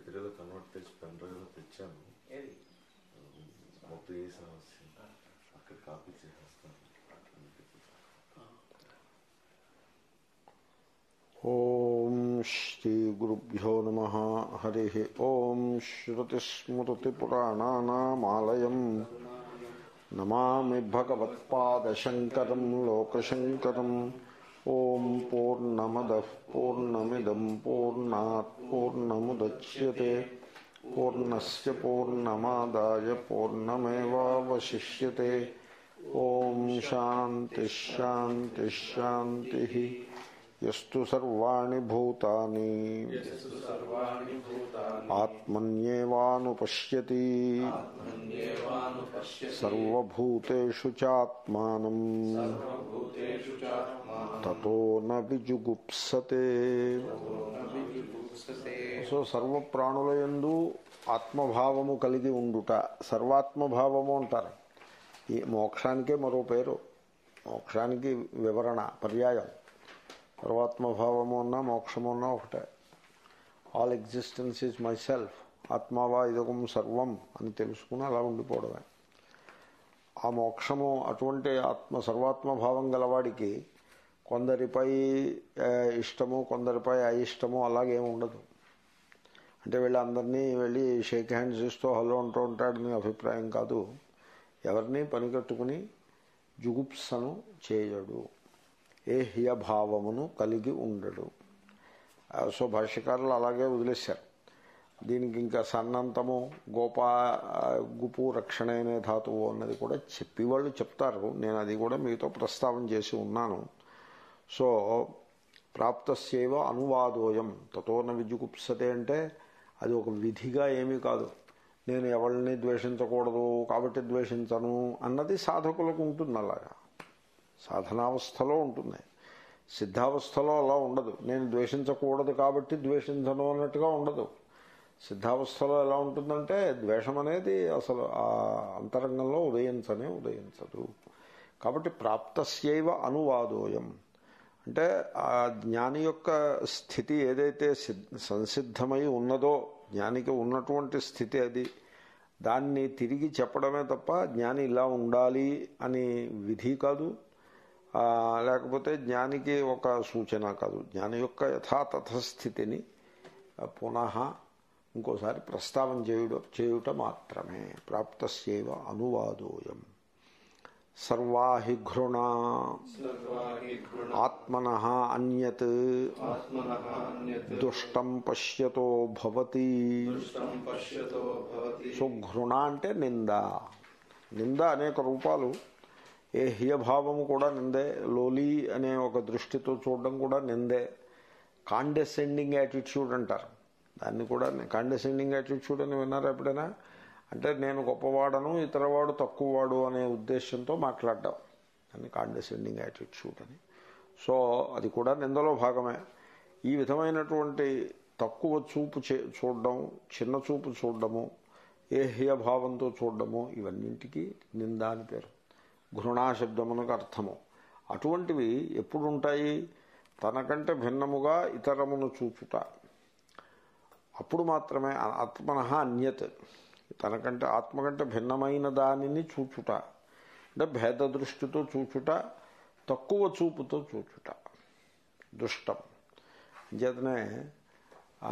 పిల్లలు కన్వర్ట్ తెచ్చి pen drive లో తెచ్చాను ఏది మొత్తం ఏ సమస్య అక్కడ కాపీ చేసేస్తాను ఓం శ్రీ గురుభ్యో నమ హరి ఓం శ్రుతిస్మృతిపురాణానామాలయం నమామి భగవత్పాదశంకరం లోకశంకరం ఓం పూర్ణమద పూర్ణమిదం పూర్ణాత్ పూర్ణముద్యతే పూర్ణస్య పూర్ణమాదాయ పూర్ణమేవాवशिष्यते ఓం శాంతి శాంతి శాంతి యస్తు సర్వాణి భూతాని సర్వాణి భూతాని ఆత్మన్యేవానుపశ్యతి ఆత్మన్యేవానుపశ్యతి సర్వభూతేషు చాత్మానం సర్వభూతేషు చాత్మానం తతో న విజుగుప్సతే విజుగుప్సతే సో సర్వ ప్రాణుల యందు ఆత్మభావము కలిగి ఉండుట సర్వాత్మభావము అంటారు ఈ మోక్షానికే మరో పేరు మోక్షానికి వివరణ పర్యాయం సర్వాత్మభావము ఉన్నా మోక్షము ఉన్నా ఒకటే all existence is myself ఆత్మావా ఇదకం సర్వం అని తెలుసుకుని అలా ఉండిపోవడమే ఆ మోక్షము అటువంటి ఆత్మ సర్వాత్మభావం గలవాడికి కొందరిపై ఆ, ఇష్టము కొందరిపై అయిష్టము అలాగేం ఉండదు అంటే వీళ్ళందరినీ వెళ్ళి షేక్ హ్యాండ్స్ ఇస్తూ హలో అంటూ ఉంటాడని అభిప్రాయం కాదు ఎవరిని పనికట్టుకుని జుగుప్సను చేయడు ఏ హియభావమును కలిగి ఉండడు ఆ, సో భాష్యకారులు అలాగే వదిలేశారు దీనికి ఇంకా సన్నంతము గోపా ఆ, గుపు రక్షణ అనే ధాతువు అన్నది కూడా చెప్పి వాళ్ళు చెప్తారు నేను అది కూడా మీతో ప్రస్తావన చేసి ఉన్నాను సో ప్రాప్తస్యవ అనువాదోయం తతోన విజుగుప్సతే అంటే అది ఒక విధిగా ఏమీ కాదు నేను ఎవరిని ద్వేషించకూడదు కాబట్టి ద్వేషించను అన్నది సాధకులకు ఉంటుంది అలాగా సాధనావస్థలో ఉంటుంది సిద్ధావస్థలో అలా ఉండదు నేను ద్వేషించకూడదు కాబట్టి ద్వేషించను అన్నట్టుగా ఉండదు సిద్ధావస్థలో ఎలా ఉంటుందంటే ద్వేషం అనేది అసలు ఆ అంతరంగంలో ఉదయించనే ఉదయించదు కాబట్టి ప్రాప్తస్యవ అనువాదోయం అంటే ఆ జ్ఞాని యొక్క స్థితి ఏదైతే సిద్- సంసిద్ధమై ఉన్నదో జ్ఞానికి ఉన్నటువంటి స్థితి అది దాన్ని తిరిగి చెప్పడమే తప్ప జ్ఞాని ఇలా ఉండాలి అని విధి కాదు ఆ, లేకపోతే జ్ఞానికి ఒక సూచన కాదు జ్ఞాని యొక్క యథాతథ స్థితిని ఆ, పునః ఇంకోసారి ప్రస్తావన చేయుట చేయుట మాత్రమే ప్రాప్తస్యవ అనువాదోయం సర్వాహి ఘృణ సర్వాహి గృణ ఆత్మన అన్యత్ ఆత్మనః అన్యత్ దుష్టం పశ్యతో భవతి దుష్టం పశ్యతో భవతి సో ఘృణ అంటే నింద నింద అనేక రూపాలు ఏ హియభావము కూడా నిందే లోలి అనే ఒక దృష్టితో చూడడం కూడా నిందే కాండెసెండింగ్ యాటిట్యూడ్ అంటారు దాన్ని కూడా కాండెసెండింగ్ యాటిట్యూడ్ అని విన్నారా ఎప్పుడైనా అంటే నేను గొప్పవాడను ఇతరవాడు తక్కువవాడు అనే ఉద్దేశంతో మాట్లాడడం దాన్ని కాండెసెండింగ్ యాటిట్యూడ్ అని సో అది కూడా నిందలో భాగమే ఈ విధమైనటువంటి తక్కువ చూపు చే చూడడం చిన్న చూపు చూడడము ఏ హేయభావంతో చూడడము ఇవన్నింటికి నింద అని పేరు ఘృణా శబ్దమునకు అర్థము అటువంటివి ఎప్పుడు ఉంటాయి తనకంటే భిన్నముగా ఇతరమును చూచుట అప్పుడు మాత్రమే ఆత్మన అన్యత్ తనకంటే ఆత్మ కంటే భిన్నమైన దానిని చూచుట అంటే భేద దృష్టితో చూచుట తక్కువ చూపుతో చూచుట దుష్టం అంచేతనే ఆ,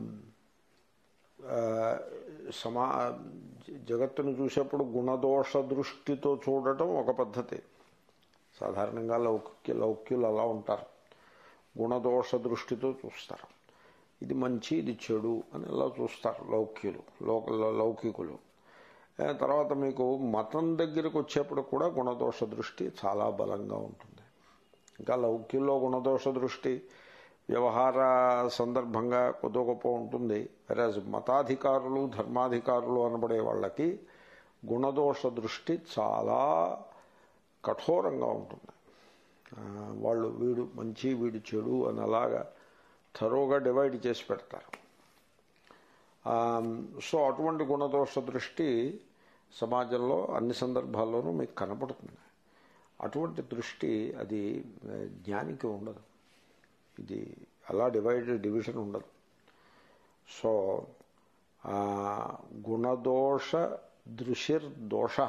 ఆ, సమా జగత్తును చూసేప్పుడు గుణదోష దృష్టితో చూడటం ఒక పద్ధతి సాధారణంగా లౌక్య లౌక్యులు అలా ఉంటారు గుణదోష దృష్టితో చూస్తారు ఇది మంచి ఇది చెడు అని ఇలా చూస్తారు లౌక్యులు లోక లౌకికులు ఆ, తర్వాత మీకు మతం దగ్గరికి వచ్చేప్పుడు కూడా గుణదోష దృష్టి చాలా బలంగా ఉంటుంది ఇంకా లౌక్యుల్లో గుణదోష దృష్టి వ్యవహార సందర్భంగా కొద్ది గొప్ప ఉంటుంది వెరాజ్ మతాధికారులు ధర్మాధికారులు అనబడే వాళ్ళకి గుణదోష దృష్టి చాలా కఠోరంగా ఉంటుంది ఆ, వాళ్ళు వీడు మంచి వీడు చెడు అని అలాగా థరోగా డివైడ్ చేసి పెడతారు ఆ, సో అటువంటి గుణదోష దృష్టి సమాజంలో అన్ని సందర్భాల్లోనూ మీకు కనపడుతుంది అటువంటి దృష్టి అది ఆ, జ్ఞానికి ఉండదు ఇది అలా డివైడ్ డివిజన్ ఉండదు సో ఆ, గుణదోష దృశిర్దోష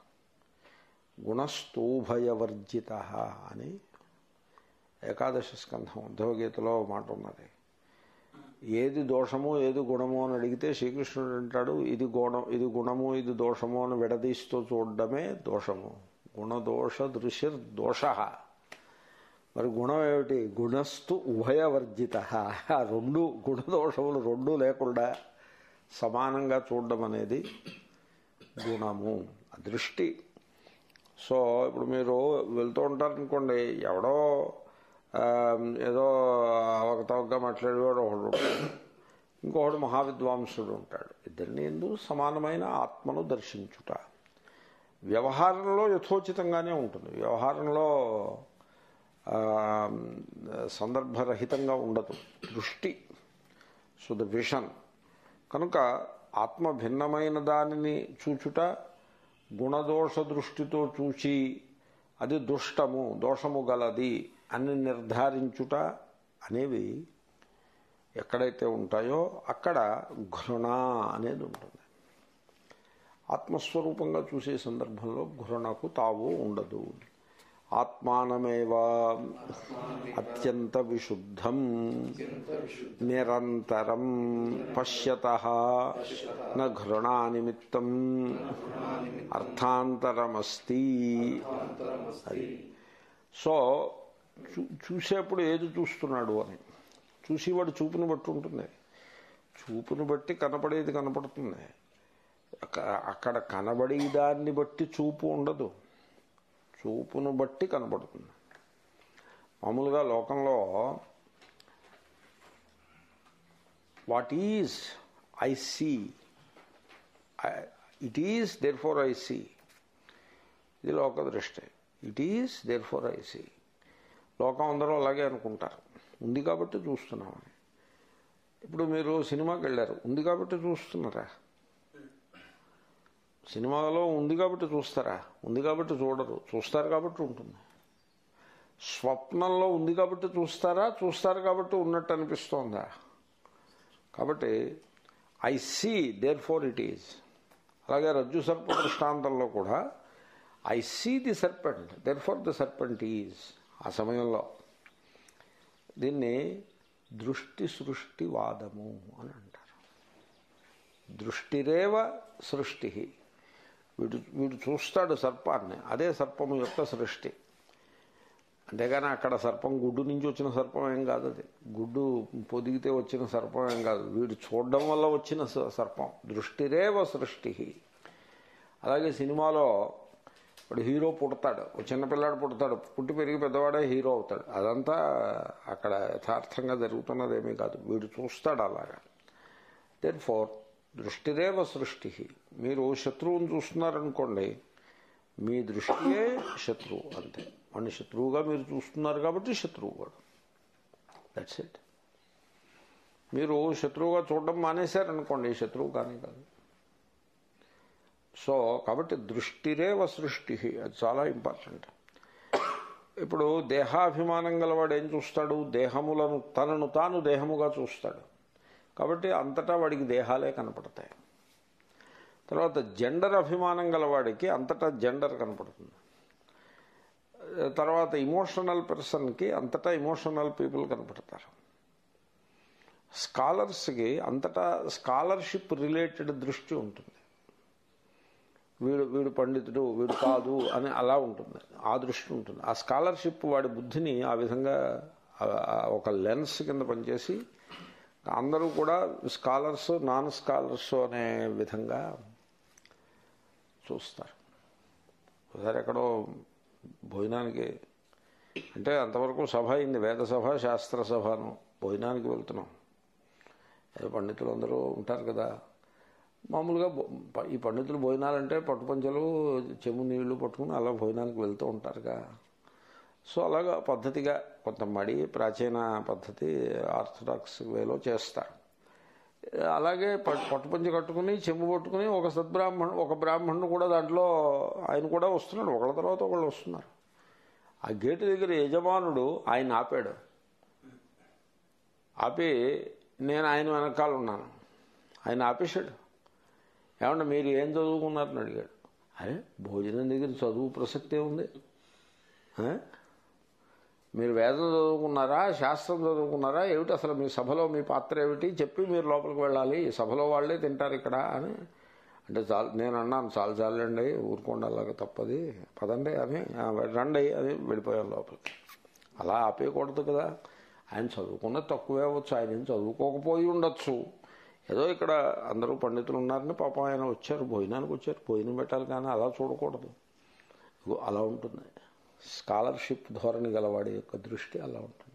గుణస్తూభయవర్జిత అని ఏకాదశ స్కంధం ఉద్ధవగీతలో ఓ మాట ఉన్నది ఏది దోషము ఏది గుణము అని అడిగితే శ్రీకృష్ణుడు అంటాడు ఇది గుణం ఇది గుణము ఇది దోషము అని విడదీస్తూ చూడడమే దోషము గుణదోష దృశిర్ దోష మరి గుణం ఏమిటి గుణస్థు ఉభయవర్జిత ఆ రెండు గుణదోషములు రెండు లేకుండా సమానంగా చూడడం అనేది గుణము ఆ దృష్టి సో ఇప్పుడు మీరు వెళ్తూ ఉంటారనుకోండి ఎవడో ఆ, ఏదో అవకతవకగా మాట్లాడేవాడు ఒకడు ఉంటాడు ఇంకొకడు మహావిద్వాంసుడు ఉంటాడు ఇద్దరిని ఎందు సమానమైన ఆత్మను దర్శించుట వ్యవహారంలో యథోచితంగానే ఉంటుంది వ్యవహారంలో ఆ, సందర్భరహితంగా ఉండదు దృష్టి సో ద విషన్ కనుక ఆత్మ భిన్నమైన దానిని చూచుట గుణదోష దృష్టితో చూచి అది దుష్టము దోషము గలది అని నిర్ధారించుట అనేవి ఎక్కడైతే ఉంటాయో అక్కడ ఘృణ అనేది ఉంటుంది ఆత్మస్వరూపంగా చూసే సందర్భంలో ఘృణకు తావు ఉండదు ఆత్మానమేవ అత్యంత విశుద్ధం నిరంతరం పశ్యత ఘృణా నిమిత్తం అర్థాంతరమస్తి అది సో చూ చూసేప్పుడు ఏది చూస్తున్నాడు అని చూసేవాడు చూపుని బట్టి ఉంటుంది చూపుని బట్టి కనపడేది కనపడుతుంది అక్క- అక్కడ కనబడే దాన్ని బట్టి చూపు ఉండదు చూపును బట్టి కనపడుతుంది మామూలుగా లోకంలో what is I see it is therefore I see ఇది లోక దృష్టి it is therefore I see లోకం అందరూ అలాగే అనుకుంటారు ఉంది కాబట్టి చూస్తున్నామని ఇప్పుడు మీరు సినిమాకి వెళ్ళారు ఉంది కాబట్టి చూస్తున్నారా సినిమాలో ఉంది కాబట్టి చూస్తారా ఉంది కాబట్టి చూడరు చూస్తారు కాబట్టి ఉంటుంది స్వప్నంలో ఉంది కాబట్టి చూస్తారా చూస్తారు కాబట్టి ఉన్నట్టు అనిపిస్తోందా కాబట్టి I see therefore it is అలాగే రజ్జు సర్ప దృష్టాంతంలో కూడా I see the serpent therefore the serpent is ఆ సమయంలో దీన్ని దృష్టి సృష్టి వాదము అని అంటారు దృష్టిరేవ సృష్టి వీడు వీడు చూస్తాడు సర్పాన్ని అదే సర్పము యొక్క సృష్టి అంతేగాని అక్కడ సర్పం గుడ్డు నుంచి వచ్చిన సర్పం ఏం కాదు అది గుడ్డు పొదిగితే వచ్చిన సర్పం ఏం కాదు వీడు చూడడం వల్ల వచ్చిన స- సర్పం దృష్టిరేవ సృష్టి అలాగే సినిమాలో ఇప్పుడు హీరో పుడతాడు ఒక చిన్నపిల్లాడు పుడతాడు పుట్టి పెరిగి పెద్దవాడే హీరో అవుతాడు అదంతా అక్కడ యథార్థంగా జరుగుతున్నది ఏమీ కాదు వీడు చూస్తాడు అలాగా దెన్ ఫోర్ దృష్టిరేవ సృష్టి మీరు శత్రువుని చూస్తున్నారనుకోండి మీ దృష్టియే శత్రువు అంతే వాడిని శత్రువుగా మీరు చూస్తున్నారు కాబట్టి శత్రువు వాడు దట్స్ ఇట్ మీరు శత్రువుగా చూడడం మానేశారనుకోండి శత్రువు కానీ కాదు సో కాబట్టి దృష్టిరేవ సృష్టి అది చాలా ఇంపార్టెంట్ ఇప్పుడు దేహాభిమానం గలవాడు ఏం చూస్తాడు దేహములను తనను తాను దేహముగా చూస్తాడు కాబట్టి అంతటా వాడికి దేహాలే కనపడతాయి తర్వాత జెండర్ అభిమానం గలవాడికి అంతటా జెండర్ కనపడుతుంది తర్వాత ఇమోషనల్ పర్సన్కి అంతటా ఇమోషనల్ పీపుల్ కనపడతారు స్కాలర్స్కి అంతటా స్కాలర్షిప్ రిలేటెడ్ దృష్టి ఉంటుంది వీడు వీడు పండితుడు వీడు కాదు అని అలా ఉంటుంది ఆ దృష్టి ఉంటుంది ఆ స్కాలర్షిప్ వాడి బుద్ధిని ఆ విధంగా ఆ- ఆ ఒక లెన్స్ కింద పనిచేసి అందరూ కూడా స్కాలర్స్ నాన్ స్కాలర్స్ అనే విధంగా చూస్తారు ఒకసారి ఎక్కడో భోజనానికి అంటే అంతవరకు సభ అయింది వేద సభ శాస్త్ర సభను భోజనానికి వెళ్తున్నాం ఏదో పండితులు అందరూ ఉంటారు కదా మామూలుగా భో- ప- ఈ పండితులు భోజనాలంటే పట్టుపంచలు చెము నీళ్లు పట్టుకుని అలా భోజనానికి వెళ్తూ ఉంటారుగా సో అలాగా పద్ధతిగా కొంత మడి ప్రాచీన పద్ధతి ఆర్థడాక్స్ వేలో చేస్తారు అలాగే ప- పట్టుపంచి కట్టుకుని చెంబు పట్టుకుని ఒక సద్బ్రాహ్మణు ఒక బ్రాహ్మణుడు కూడా దాంట్లో ఆయన కూడా వస్తున్నాడు ఒకళ్ళ తర్వాత ఒకళ్ళు వస్తున్నారు ఆ గేటు దగ్గర యజమానుడు ఆయన ఆపాడు ఆపి నేను ఆయన వెనకాల ఉన్నాను ఆయన ఆపేశాడు ఏమన్నా మీరు ఏం చదువుకున్నారని అడిగాడు అరే భోజనం దగ్గర చదువు ప్రసక్తే ఉంది ఆ? మీరు వేదం చదువుకున్నారా శాస్త్రం చదువుకున్నారా ఏమిటి అసలు మీ సభలో మీ పాత్ర ఏమిటి చెప్పి మీరు లోపలికి వెళ్ళాలి సభలో వాళ్ళే తింటారు ఇక్కడ అని అంటే చాలు నేను అన్నాను చాలు చాలండి ఊరుకోండి అలాగ తప్పది పదండి అని "ఆ, రండి అని వెళ్ళిపోయాను లోపలికి అలా ఆపేయకూడదు కదా ఆయన చదువుకున్న తక్కువే అవ్వచ్చు ఆయన ఏం చదువుకోకపోయి ఉండొచ్చు ఏదో ఇక్కడ అందరూ పండితులు ఉన్నారని పాపం ఆయన వచ్చారు భోజనానికి వచ్చారు భోజనం పెట్టాలి కానీ అలా చూడకూడదు ఇగో అలా ఉంటుంది స్కాలర్షిప్ ధోరణి గలవాడి యొక్క దృష్టి అలా ఉంటుంది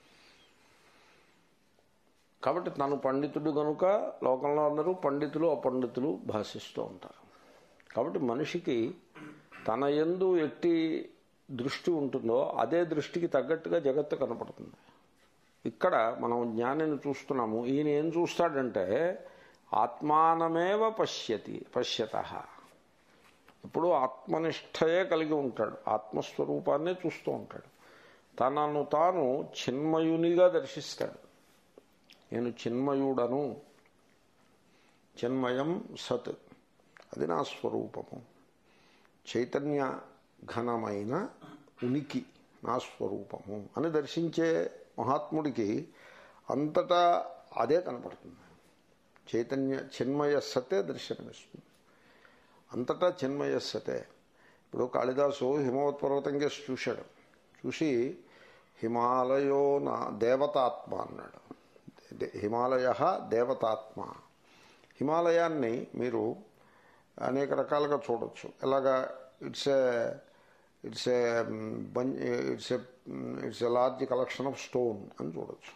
కాబట్టి తను పండితుడు కనుక లోకంలో అందరూ పండితులు అపండితులు భాషిస్తూ ఉంటారు కాబట్టి మనిషికి తన ఎందు ఎట్టి దృష్టి ఉంటుందో అదే దృష్టికి తగ్గట్టుగా జగత్తు కనపడుతుంది ఇక్కడ మనం జ్ఞానిని చూస్తున్నాము ఈయన ఏం చూస్తాడంటే ఆత్మానమేవ పశ్యతి పశ్యత ఇప్పుడు ఆత్మనిష్టయే కలిగి ఉంటాడు ఆత్మస్వరూపాన్నే చూస్తూ ఉంటాడు తనను తాను చిన్మయునిగా దర్శిస్తాడు నేను చిన్మయుడను చిన్మయం సత్ అది నా స్వరూపము చైతన్య ఘనమైన ఉనికి నా స్వరూపము అని దర్శించే మహాత్ముడికి అంతటా అదే కనపడుతుంది చైతన్య చిన్మయ సతే దర్శనమిస్తుంది అంతటా చిన్మయ సతే ఇప్పుడు కాళిదాసు హిమవత్ పర్వతం కేసి చూశాడు చూసి హిమాలయో నా దేవతాత్మ అన్నాడు దే- హిమాలయ దేవతాత్మ హిమాలయాన్ని మీరు అనేక రకాలుగా చూడొచ్చు ఎలాగా it's a it's a it's a it's a large collection of stone అని చూడొచ్చు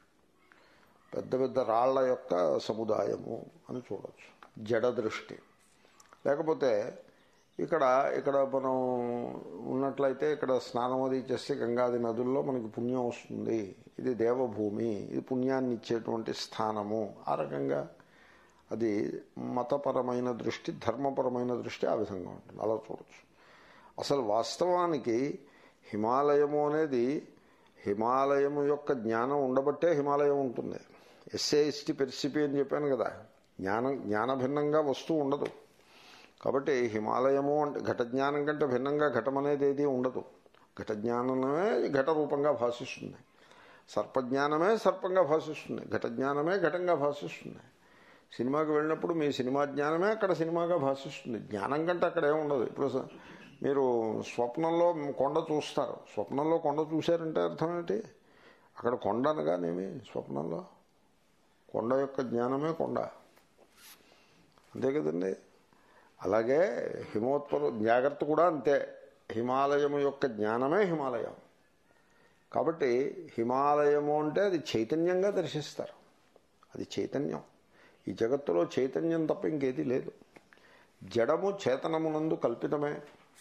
పెద్ద పెద్ద రాళ్ల యొక్క సముదాయము అని చూడొచ్చు జడ దృష్టి లేకపోతే ఇక్కడ ఇక్కడ మనం ఉన్నట్లయితే ఇక్కడ స్నానం అది చేస్తే గంగాది నదుల్లో మనకి పుణ్యం వస్తుంది ఇది దేవభూమి ఇది పుణ్యాన్ని ఇచ్చేటువంటి స్థానము ఆ రకంగా అది మతపరమైన దృష్టి ధర్మపరమైన దృష్టి ఆ విధంగా ఉంటుంది అలా చూడొచ్చు అసలు వాస్తవానికి హిమాలయము అనేది హిమాలయము యొక్క జ్ఞానం ఉండబట్టే హిమాలయం ఉంటుంది ఎస్ఏఎస్టి పెర్సిపి అని చెప్పాను కదా జ్ఞానం జ్ఞాన భిన్నంగా వస్తువు ఉండదు కాబట్టి హిమాలయము అంటే ఘట జ్ఞానం కంటే భిన్నంగా ఘటం అనేది ఏది ఉండదు ఘట జ్ఞానమే ఘట రూపంగా భాషిస్తుంది సర్పజ్ఞానమే సర్పంగా భాషిస్తుంది ఘట జ్ఞానమే ఘటంగా భాషిస్తుంది సినిమాకి వెళ్ళినప్పుడు మీ సినిమా జ్ఞానమే అక్కడ సినిమాగా భాషిస్తుంది జ్ఞానం కంటే అక్కడ ఏముండదు ఇప్పుడు స- మీరు స్వప్నంలో కొండ చూస్తారు స్వప్నంలో కొండ చూశారంటే అర్థం ఏంటి అక్కడ కొండ అనగానేమి స్వప్నంలో కొండ యొక్క జ్ఞానమే కొండ అంతే కదండి అలాగే హిమోత్పరు జాగ్రత్త కూడా అంతే హిమాలయము యొక్క జ్ఞానమే హిమాలయం కాబట్టి హిమాలయము అంటే అది చైతన్యంగా దర్శిస్తారు అది చైతన్యం ఈ జగత్తులో చైతన్యం తప్ప ఇంకేది లేదు జడము చేతనమునందు కల్పితమే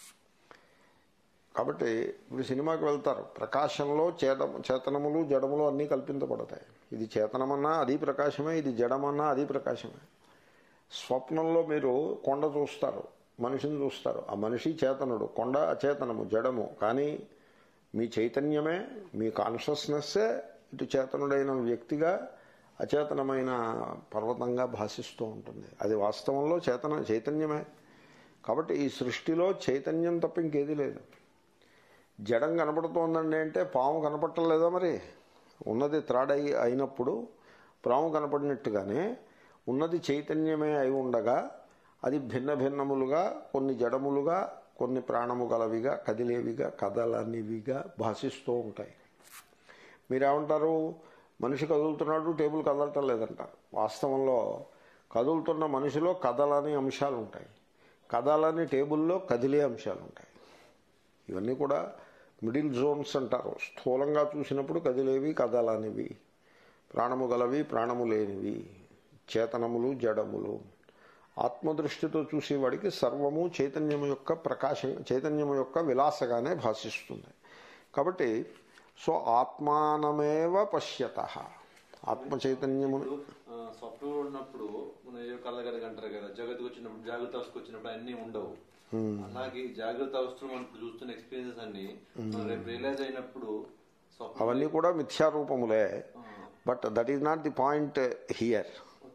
కాబట్టి ఇప్పుడు సినిమాకి వెళ్తారు ప్రకాశంలో చేత చేతనములు జడములు అన్నీ కల్పించబడతాయి ఇది చేతనమన్నా అది ప్రకాశమే ఇది జడమన్నా అది ప్రకాశమే స్వప్నంలో మీరు కొండ చూస్తారు మనిషిని చూస్తారు ఆ మనిషి చేతనుడు కొండ అచేతనము జడము కానీ మీ చైతన్యమే మీ కాన్షియస్నెస్సే ఇటు చేతనుడైన వ్యక్తిగా అచేతనమైన పర్వతంగా భాషిస్తూ ఉంటుంది అది వాస్తవంలో చేతన చైతన్యమే కాబట్టి ఈ సృష్టిలో చైతన్యం తప్ప ఇంకేది లేదు జడం కనపడుతోందండి అంటే పాము కనపడలేదా మరి ఉన్నది త్రాడై అయినప్పుడు పాము కనపడినట్టుగానే ఉన్నది చైతన్యమే అయి ఉండగా అది భిన్న భిన్నములుగా కొన్ని జడములుగా కొన్ని ప్రాణము గలవిగా కదిలేవిగా కదలనివిగా భాషిస్తూ ఉంటాయి మీరేమంటారు మనిషి కదులుతున్నాడు టేబుల్ కదలటం లేదంటారు వాస్తవంలో కదులుతున్న మనిషిలో కదలని అంశాలు ఉంటాయి కదలని టేబుల్లో కదిలే అంశాలు ఉంటాయి ఇవన్నీ కూడా మిడిల్ జోన్స్ అంటారు స్థూలంగా చూసినప్పుడు కదిలేవి కదలనివి ప్రాణము గలవి ప్రాణము లేనివి చేతనములు జడములు ఆత్మదృష్టితో చూసేవాడికి సర్వము చైతన్యము యొక్క ప్రకాశం చైతన్యము యొక్క విలాసగానే భాషిస్తుంది కాబట్టి సో ఆత్మానమేవ పశ్యత ఆత్మ చైతన్యమును ఆ, స్వప్నంలో ఉన్నప్పుడు మన ఏ కళ్ళగడగ అంటారు కదా జగత్తుకు వచ్చినప్పుడు జాగ్రత్త అవస్థకు వచ్చినప్పుడు అన్ని ఉండవు అలాగే ఈ జాగ్రత్త అవస్థలు మనం ఇప్పుడు చూస్తున్న ఎక్స్పీరియన్సెస్ అన్ని మనం రేపు రియలైజ్ అయినప్పుడు స్వప్నం అవన్నీ కూడా మిథ్యారూపములే but that is not the point here okay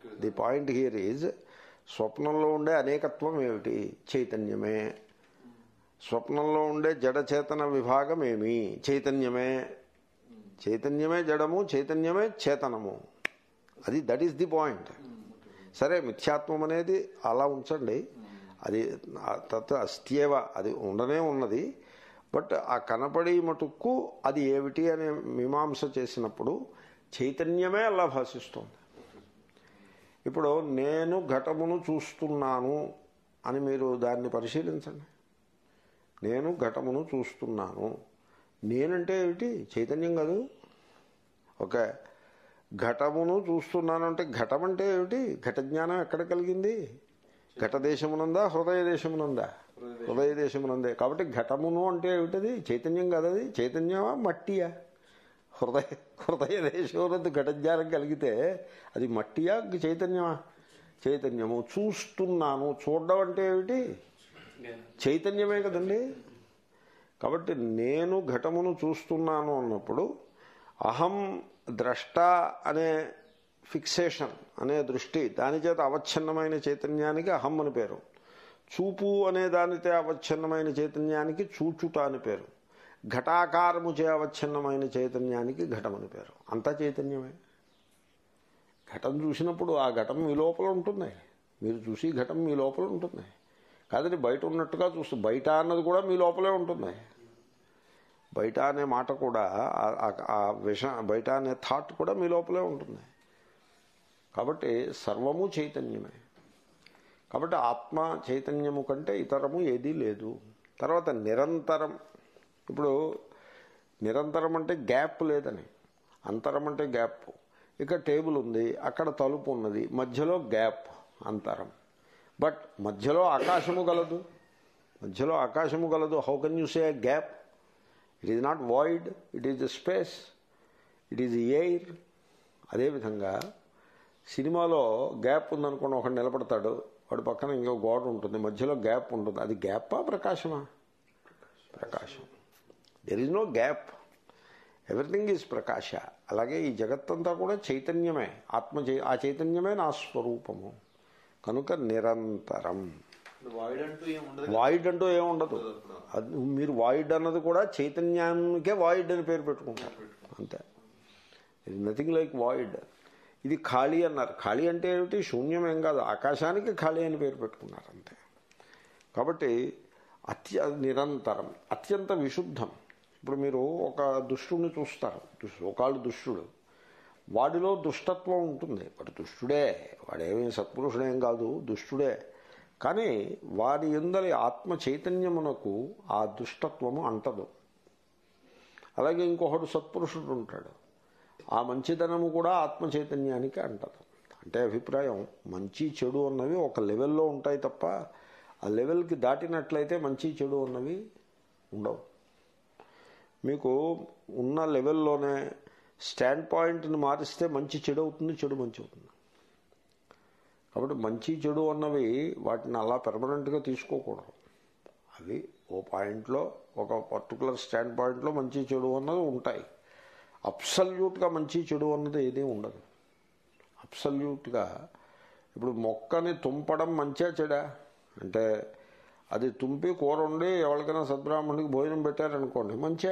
the point here is స్వప్నంలో ఉండే అనేకత్వం ఏమిటి చైతన్యమే స్వప్నంలో ఉండే జడచేతన విభాగం ఏమి చైతన్యమే చైతన్యమే జడము చైతన్యమే చేతనము అది దట్ ఈస్ ది పాయింట్ సరే మిథ్యాత్వం అనేది అలా ఉంచండి అది ఆ తత్ అస్త్యేవ అది ఉండనే ఉన్నది బట్ ఆ కనపడి మటుక్కు అది ఏమిటి అనే మీమాంస చేసినప్పుడు చైతన్యమే అలా భాషిస్తుంది ఇప్పుడు నేను ఘటమును చూస్తున్నాను అని మీరు దాన్ని పరిశీలించండి నేను ఘటమును చూస్తున్నాను నేనంటే ఏమిటి చైతన్యం కాదు ఓకే ఘటమును చూస్తున్నాను అంటే ఘటం అంటే ఏమిటి ఘట జ్ఞానం ఎక్కడ కలిగింది ఘట దేశమునందా హృదయ దేశమునందా హృదయ దేశమునందే కాబట్టి ఘటమును అంటే ఏమిటది చైతన్యం కదది చైతన్యమా మట్టియా హృదయ హృదయ దేశమునందు ఘట జ్ఞానం కలిగితే అది మట్టియా చైతన్యమా చైతన్యము చూస్తున్నాను చూడడం అంటే ఏమిటి చైతన్యమే కదండి కాబట్టి నేను ఘటమును చూస్తున్నాను అన్నప్పుడు అహం ద్రష్ట అనే ఫిక్సేషన్ అనే దృష్టి దాని చేత అవచ్ఛిన్నమైన చైతన్యానికి అహం అని పేరు చూపు అనే దానితో అవచ్ఛిన్నమైన చైతన్యానికి చూచుట అని పేరు ఘటాకారము చే అవచ్ఛిన్నమైన చైతన్యానికి ఘటం అని పేరు అంతా చైతన్యమే ఘటం చూసినప్పుడు ఆ ఘటం మీ లోపల ఉంటుంది మీరు చూసి ఘటం మీ లోపల ఉంటుంది కాదండి బయట ఉన్నట్టుగా చూస్తూ బయట అన్నది కూడా మీ లోపలే ఉంటుంది బయట అనే మాట కూడా ఆ- ఆ- ఆ విష బయట అనే థాట్ కూడా మీ లోపలే ఉంటుంది కాబట్టి సర్వము చైతన్యమే కాబట్టి ఆత్మ చైతన్యము కంటే ఇతరము ఏదీ లేదు తర్వాత నిరంతరం ఇప్పుడు నిరంతరం అంటే గ్యాప్ లేదని అంతరం అంటే గ్యాప్ ఇక టేబుల్ ఉంది అక్కడ తలుపు ఉన్నది మధ్యలో గ్యాప్ అంతరం బట్ మధ్యలో ఆకాశము గలదు మధ్యలో ఆకాశము గలదు how can you say gap it is not void it is space it is air అదేవిధంగా సినిమాలో గ్యాప్ ఉందనుకోండి ఒకడు నిలబడతాడు వాడి పక్కన ఇంకో గోడ ఉంటుంది మధ్యలో గ్యాప్ ఉంటుంది అది గ్యాపా ప్రకాశమా ప్రకాశం there is no gap everything is ప్రకాశ అలాగే ఈ జగత్తంతా కూడా చైతన్యమే ఆత్మ చై ఆ చైతన్యమే నా స్వరూపము కనుక నిరంతరం వాయిడ్ అంటూ ఏం ఉండదు వాయిడ్ అంటూ ఏముండదు అది మీరు వాయిడ్ అన్నది కూడా చైతన్యానికే వాయిడ్ అని పేరు పెట్టుకుంటారు అంతే ఇది నథింగ్ లైక్ వాయిడ్ ఇది ఖాళీ అన్నారు ఖాళీ అంటే ఏమిటి శూన్యం ఏం కాదు ఆకాశానికి ఖాళీ అని పేరు పెట్టుకున్నారు అంతే కాబట్టి అత్య నిరంతరం అత్యంత విశుద్ధం ఇప్పుడు మీరు ఒక దుష్టుడిని చూస్తారు దుష్- ఒకళ్ళు దుష్టుడు వాడిలో దుష్టత్వం ఉంటుంది వాడు దుష్టుడే వాడేమీ సత్పురుషుడేం కాదు దుష్టుడే కానీ వారి ఎందరి ఆత్మ చైతన్యమునకు ఆ దుష్టత్వము అంటదు అలాగే ఇంకొకడు సత్పురుషుడు ఉంటాడు ఆ మంచితనము కూడా ఆత్మ చైతన్యానికి అంటదు అంటే అభిప్రాయం మంచి చెడు అన్నవి ఒక లెవెల్లో ఉంటాయి తప్ప ఆ లెవెల్కి దాటినట్లయితే మంచి చెడు అన్నవి ఉండవు మీకు ఉన్న లెవెల్లోనే స్టాండ్ పాయింట్ని మారిస్తే మంచి చెడు అవుతుంది చెడు మంచి అవుతుంది కాబట్టి మంచి చెడు అన్నవి వాటిని అలా పెర్మనెంట్గా తీసుకోకూడదు అవి ఓ పాయింట్లో ఒక పర్టికులర్ స్టాండ్ పాయింట్లో మంచి చెడు అన్నది ఉంటాయి అబ్సల్యూట్గా మంచి చెడు అన్నది ఏదీ ఉండదు అబ్సల్యూట్గా ఇప్పుడు మొక్కని తుంపడం మంచిగా చెడా అంటే అది తుంపి కూర వండి ఎవరికైనా సద్బ్రాహ్మణుడికి భోజనం పెట్టారనుకోండి మంచే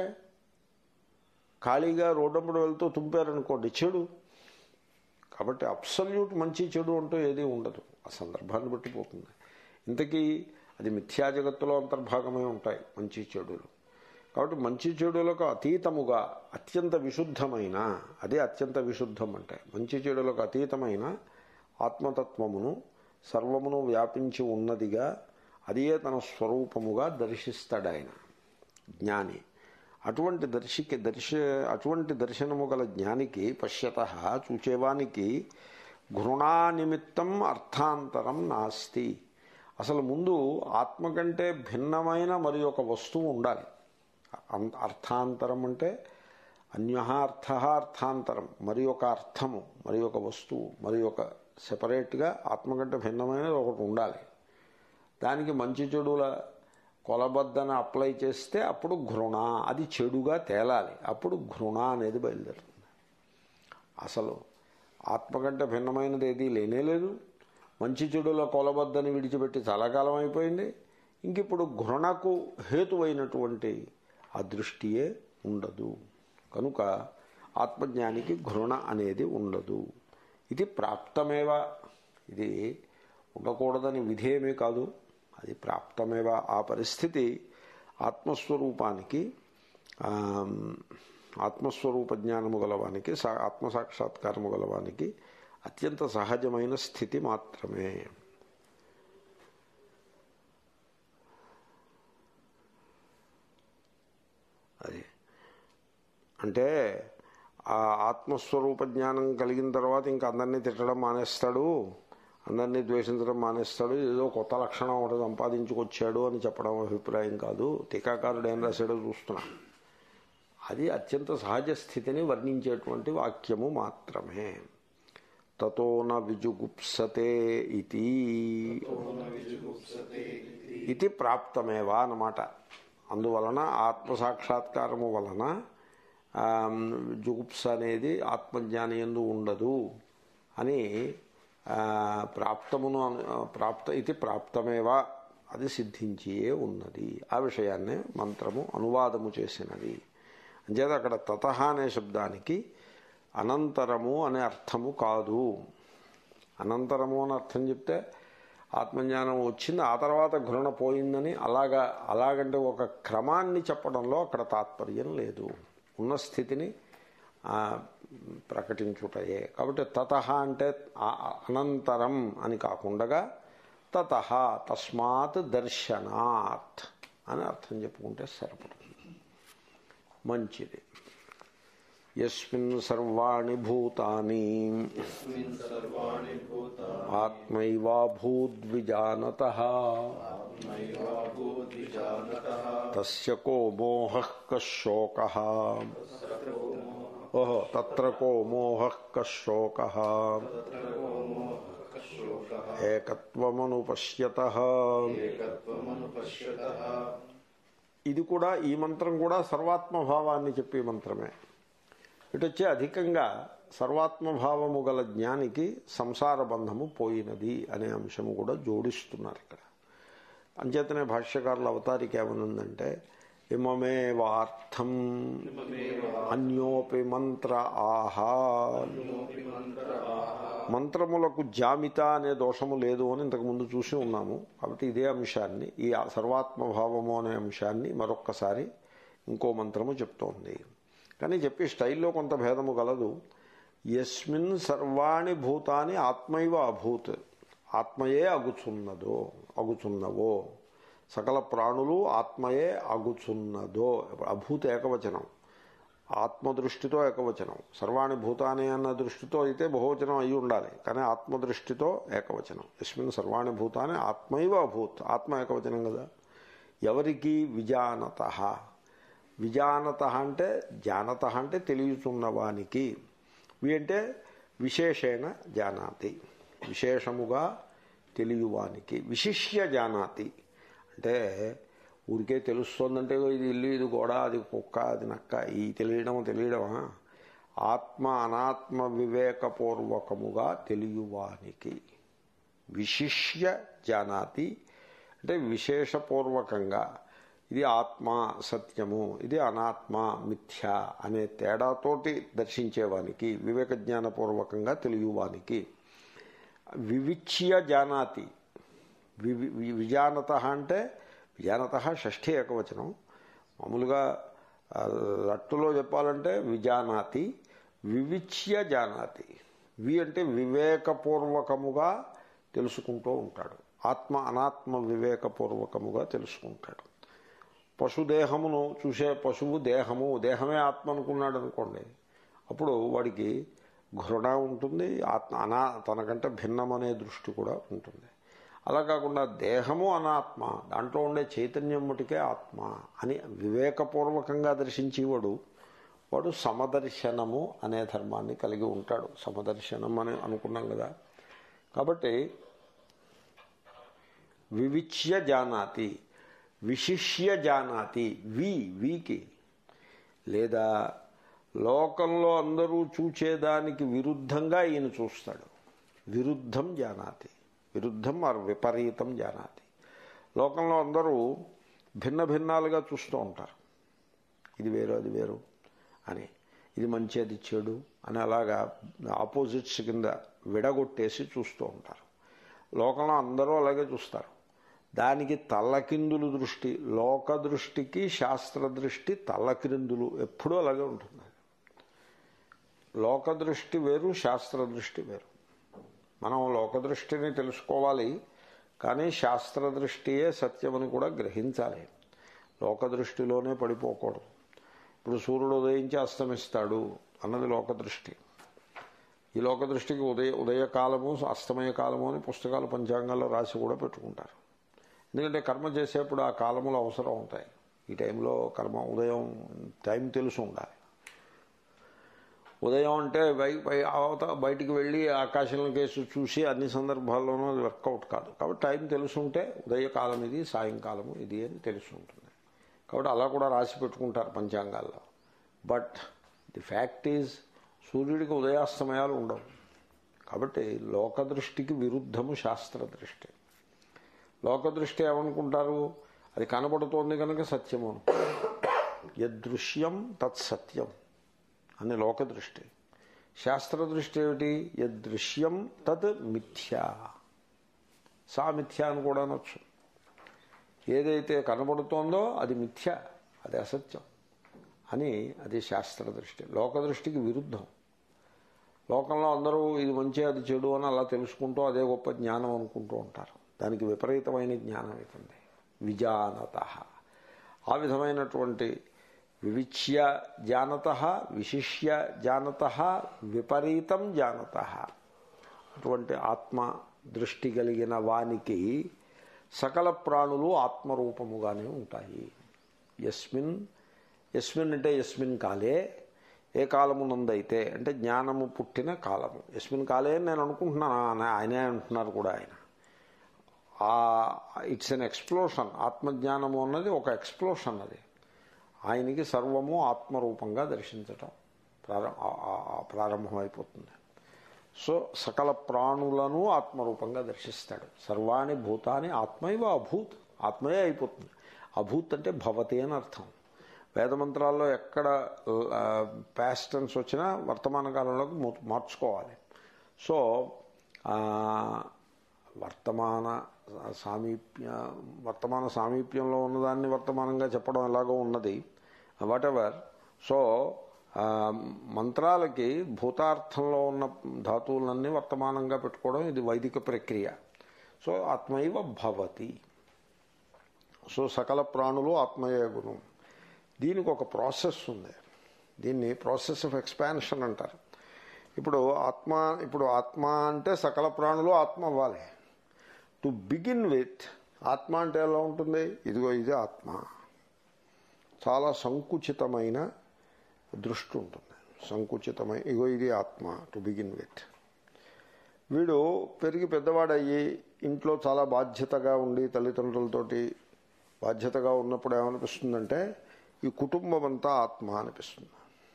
ఖాళీగా రోడ్డప్పుడు వెళ్తూ తుంపారనుకోండి చెడు కాబట్టి అబ్సల్యూట్ మంచి చెడు అంటూ ఏదీ ఉండదు ఆ సందర్భాన్ని బట్టి పోతుంది ఇంతకీ అది మిథ్యా జగత్తులో అంతర్భాగమై ఉంటాయి మంచి చెడులు కాబట్టి మంచి చెడులకు అతీతముగా అత్యంత విశుద్ధమైన అదే అత్యంత విశుద్ధం అంటే మంచి చెడులకు అతీతమైన ఆత్మతత్వమును సర్వమును వ్యాపించి ఉన్నదిగా అదే తన స్వరూపముగా దర్శిస్తాడు ఆయన జ్ఞాని అటువంటి దర్శికి దర్శ అటువంటి దర్శనము గల జ్ఞానికి పశ్యత చూచేవానికి ఘృణా నిమిత్తం అర్థాంతరం నాస్తి అసలు ముందు ఆత్మ కంటే భిన్నమైన మరి ఒక వస్తువు ఉండాలి అం- అర్థాంతరం అంటే అన్య అర్థ అర్థాంతరం మరి ఒక అర్థము మరి ఒక వస్తువు మరి ఒక సెపరేట్గా ఆత్మ కంటే భిన్నమైనది ఒకటి ఉండాలి దానికి మంచి చెడుల కొలబద్దన అప్లై చేస్తే అప్పుడు ఘృణ అది చెడుగా తేలాలి అప్పుడు ఘృణ అనేది బయలుదేరుతుంది అసలు ఆత్మ కంటే భిన్నమైనది ఏదీ లేనే లేదు మంచి చెడుల కొలబద్దని విడిచిపెట్టి చాలా కాలం అయిపోయింది ఇంక ఇప్పుడు ఘృణకు హేతువైనటువంటి ఆ దృష్టియే ఉండదు కనుక ఆత్మజ్ఞానికి ఘృణ అనేది ఉండదు ఇది ప్రాప్తమేవ ఇది ఉండకూడదని విధేయమే కాదు అది ప్రాప్తమేవ ఆ పరిస్థితి ఆత్మస్వరూపానికి ఆ, ఆత్మస్వరూప జ్ఞానము గలవానికి సా- ఆత్మసాక్షాత్కారము గలవానికి అత్యంత సహజమైన స్థితి మాత్రమే అది అంటే ఆ ఆత్మస్వరూప జ్ఞానం కలిగిన తర్వాత ఇంకా అందరినీ తిట్టడం మానేస్తాడు అందరినీ ద్వేషించడం మానేస్తాడు ఏదో కొత్త లక్షణం ఒకటి సంపాదించుకొచ్చాడు అని చెప్పడం అభిప్రాయం కాదు టీకాకారుడు ఏం రాశాడో చూస్తున్నా అది అత్యంత సహజ స్థితిని వర్ణించేటువంటి వాక్యము మాత్రమే తతో న విజుగుప్సతే ఇది ఇది ప్రాప్తమేవా అన్నమాట అందువలన ఆత్మసాక్షాత్కారము వలన ఆ, జుగుప్స అనేది ఆత్మజ్ఞాని ఎందు ఉండదు అని ఆ, ప్రాప్తమును అను- ప్రాప్త ఇది ప్రాప్తమేవా అది సిద్ధించియే ఉన్నది ఆ విషయాన్నే మంత్రము అనువాదము చేసినది అంచేత అక్కడ తత అనే శబ్దానికి అనంతరము అనే అర్థము కాదు అనంతరము అని అర్థం చెప్తే ఆత్మజ్ఞానం వచ్చింది ఆ తర్వాత ఘృణ పోయిందని అలాగా అలాగంటే ఒక క్రమాన్ని చెప్పడంలో అక్కడ తాత్పర్యం లేదు ఉన్న స్థితిని ఆ, ప్రకటించుటయే కాబట్టి తత అంటే ఆ- అనంతరం అని కాకుండా తత తస్మాత్ దర్శనాత్ అని అర్థం చెప్పుకుంటే సరిపడుతుంది మంచిది యస్మిన్ సర్వాణి భూతాని यस्मिन् सर्वाणि भूतानि ఆత్మైవాభూద్విజానత नैवाभूद्विजानतः తస్య కో మోహ కశోక ఓహో తత్ర కో మోహ కశోక शोकः ఏకత్వమనుపశ్యత एकत्वमनुपश्यतः ఇది కూడా ఈ మంత్రం కూడా సర్వాత్మభావాన్ని చెప్పే మంత్రమే ఇటు వచ్చి అధికంగా సర్వాత్మభావము గల జ్ఞానికి సంసార బంధము పోయినది అనే అంశము కూడా జోడిస్తున్నారు ఇక్కడ అంచేతనే భాష్యకారుల అవతారిక ఏమనుందంటే ఇమమే వార్థం అన్యోపి మంత్ర ఆహా మంత్రములకు జామిత అనే దోషము లేదు అని ఇంతకుముందు చూసి ఉన్నాము కాబట్టి ఇదే అంశాన్ని ఈ సర్వాత్మభావము అనే అంశాన్ని మరొక్కసారి ఇంకో మంత్రము చెప్తోంది కానీ చెప్పి స్టైల్లో కొంత భేదము గలదు యస్మిన్ సర్వాణి భూతాని ఆత్మైవ అభూత్ ఆత్మయే అగుచున్నదో అగుచున్నవో సకల ప్రాణులు ఆత్మయే అగుచున్నదో అభూత ఏకవచనం ఆత్మదృష్టితో ఏకవచనం సర్వాణి భూతాని అన్న దృష్టితో అయితే బహువచనం అయి ఉండాలి కానీ ఆత్మదృష్టితో ఏకవచనం యస్మిన్ సర్వాణి భూతాని ఆత్మైవ అభూత్ ఆత్మ ఏకవచనం కదా ఎవరికి విజానత విజానత అంటే జానత అంటే తెలియచున్నవానికి వి అంటే విశేషేణ జానాతి విశేషముగా తెలియవానికి విశిష్య జానాతి అంటే ఊరికే తెలుస్తోందంటే ఇది ఇల్లు ఇది గోడ అది కుక్క అది నక్క ఈ తెలియడం తెలియడమా ఆత్మ అనాత్మ వివేకపూర్వకముగా తెలియవానికి విశిష్య జానాతి అంటే విశేషపూర్వకంగా ఇది ఆత్మ సత్యము ఇది అనాత్మ మిథ్య అనే తేడాతోటి దర్శించేవానికి వివేక జ్ఞానపూర్వకంగా తెలియవానికి వివిచ్య జానాతి వివి వి- విజానత అంటే విజానత షష్ఠీ ఏకవచనం మామూలుగా ఆ, లట్టులో చెప్పాలంటే విజానాతి వివిచ్య జానాతి వి అంటే వివేకపూర్వకముగా తెలుసుకుంటూ ఉంటాడు ఆత్మ అనాత్మ వివేకపూర్వకముగా తెలుసుకుంటాడు పశుదేహమును చూసే పశువు దేహము దేహమే ఆత్మ అనుకున్నాడు అనుకోండి అప్పుడు వాడికి ఘృణ ఉంటుంది ఆత్మ అనా తనకంటే భిన్నమనే దృష్టి కూడా ఉంటుంది అలా కాకుండా దేహము అనాత్మ దాంట్లో ఉండే చైతన్యం మటుకే ఆత్మ అని వివేకపూర్వకంగా దర్శించేవాడు వాడు సమదర్శనము అనే ధర్మాన్ని కలిగి ఉంటాడు సమదర్శనం అని అనుకున్నాం కదా కాబట్టి వివిచ్య జానాతి విశిష్య జానాతి వి వీకి లేదా లోకంలో అందరూ చూచేదానికి విరుద్ధంగా ఈయన చూస్తాడు విరుద్ధం జానాతి విరుద్ధం ఆర్ విపరీతం జానాతి లోకంలో అందరూ భిన్న భిన్నాలుగా చూస్తూ ఉంటారు ఇది వేరు అది వేరు అని ఇది మంచి అది చెడు అని అలాగా ఆపోజిట్స్ కింద విడగొట్టేసి చూస్తూ ఉంటారు లోకంలో అందరూ అలాగే చూస్తారు దానికి తల్లకిందులు దృష్టి లోక దృష్టికి శాస్త్ర దృష్టి తల్లకిందులు ఎప్పుడూ అలాగే ఉంటుంది లోక దృష్టి వేరు శాస్త్ర దృష్టి వేరు మనం లోక దృష్టిని తెలుసుకోవాలి కానీ శాస్త్ర దృష్టియే సత్యమని కూడా గ్రహించాలి లోక దృష్టిలోనే పడిపోకూడదు ఇప్పుడు సూర్యుడు ఉదయించి అస్తమిస్తాడు అన్నది లోక దృష్టి ఈ లోక దృష్టికి ఉదయ ఉదయకాలము అస్తమయ కాలము అని పుస్తకాలు పంచాంగాల్లో రాసి కూడా పెట్టుకుంటారు ఎందుకంటే కర్మ చేసేప్పుడు ఆ కాలములు అవసరం ఉంటాయి ఈ టైంలో కర్మ ఉదయం టైం తెలుసు ఉండాలి ఉదయం అంటే బై బై అవత బయటికి వెళ్ళి ఆకాశంలో కేసు చూసి అన్ని సందర్భాల్లోనూ అది వర్కౌట్ కాదు కాబట్టి టైం తెలుసుంటే ఉదయకాలం ఇది సాయంకాలము ఇది అని తెలిసి ఉంటుంది కాబట్టి అలా కూడా రాసి పెట్టుకుంటారు పంచాంగాల్లో బట్ ది ఫ్యాక్ట్ ఈజ్ సూర్యుడికి ఉదయాస్తమయాలు ఉండవు కాబట్టి లోక దృష్టికి విరుద్ధము శాస్త్ర దృష్టి లోక దృష్టి ఏమనుకుంటారు అది కనబడుతోంది కనుక సత్యము యదృశ్యం తత్సత్యం అని లోక దృష్టి శాస్త్ర దృష్టి ఏమిటి యదృశ్యం తత్ మిథ్యా సా మిథ్యా అని కూడా అనొచ్చు ఏదైతే కనబడుతోందో అది మిథ్య అది అసత్యం అని అది శాస్త్ర దృష్టి లోక దృష్టికి విరుద్ధం లోకంలో అందరూ ఇది మంచి అది చెడు అని అలా తెలుసుకుంటూ అదే గొప్ప జ్ఞానం అనుకుంటూ ఉంటారు దానికి విపరీతమైన జ్ఞానం అవుతుంది విజానత ఆ విధమైనటువంటి వివిచ్య జానత విశిష్య జానత విపరీతం జానత అటువంటి ఆత్మ దృష్టి కలిగిన వానికి సకల ప్రాణులు ఆత్మరూపముగానే ఉంటాయి యస్మిన్ యస్మిన్ అంటే యస్మిన్ కాలే ఏ కాలమునందైతే అంటే జ్ఞానము పుట్టిన కాలము యస్మిన్ కాలే అని నేను అనుకుంటున్నాను ఆయనే అంటున్నారు కూడా ఆయన ఇట్స్ ఎన్ ఎక్స్ప్లోషన్ ఆత్మజ్ఞానము అన్నది ఒక ఎక్స్ప్లోషన్ అది ఆయనకి సర్వము ఆత్మరూపంగా దర్శించటం ప్రారంభమైపోతుంది సో సకల ప్రాణులను ఆత్మరూపంగా దర్శిస్తాడు సర్వాణి భూతాన్ని ఆత్మైవ అభూత్ ఆత్మయే అయిపోతుంది అభూత్ అంటే భవతి అని అర్థం వేదమంత్రాల్లో ఎక్కడ ప్యాస్టన్స్ వచ్చినా వర్తమాన కాలంలోకి మార్చుకోవాలి సో వర్తమాన సామీప్య వర్తమాన సామీప్యంలో ఉన్నదాన్ని వర్తమానంగా చెప్పడం ఎలాగో ఉన్నది వాట్ ఎవర్ సో మంత్రాలకి భూతార్థంలో ఉన్న ధాతువులన్నీ వర్తమానంగా పెట్టుకోవడం ఇది వైదిక ప్రక్రియ సో ఆత్మైవ భవతి సో సకల ప్రాణులు ఆత్మయే గుణం దీనికి ఒక ప్రాసెస్ ఉంది దీన్ని ప్రాసెస్ ఆఫ్ ఎక్స్పాన్షన్ అంటారు ఇప్పుడు ఆత్మ ఇప్పుడు ఆత్మ అంటే సకల ప్రాణులు ఆత్మ అవ్వాలి టు బిగిన్ విత్ ఆత్మ అంటే ఎలా ఉంటుంది ఇదిగో ఇది ఆత్మ చాలా సంకుచితమైన దృష్టి ఉంటుంది సంకుచితమైన ఇగో ఇది ఆత్మ టు బిగిన్ విత్ వీడు పెరిగి పెద్దవాడయ్యి ఇంట్లో చాలా బాధ్యతగా ఉండి తల్లిదండ్రులతోటి బాధ్యతగా ఉన్నప్పుడు ఏమనిపిస్తుందంటే ఈ కుటుంబం అంతా ఆత్మ అనిపిస్తుంది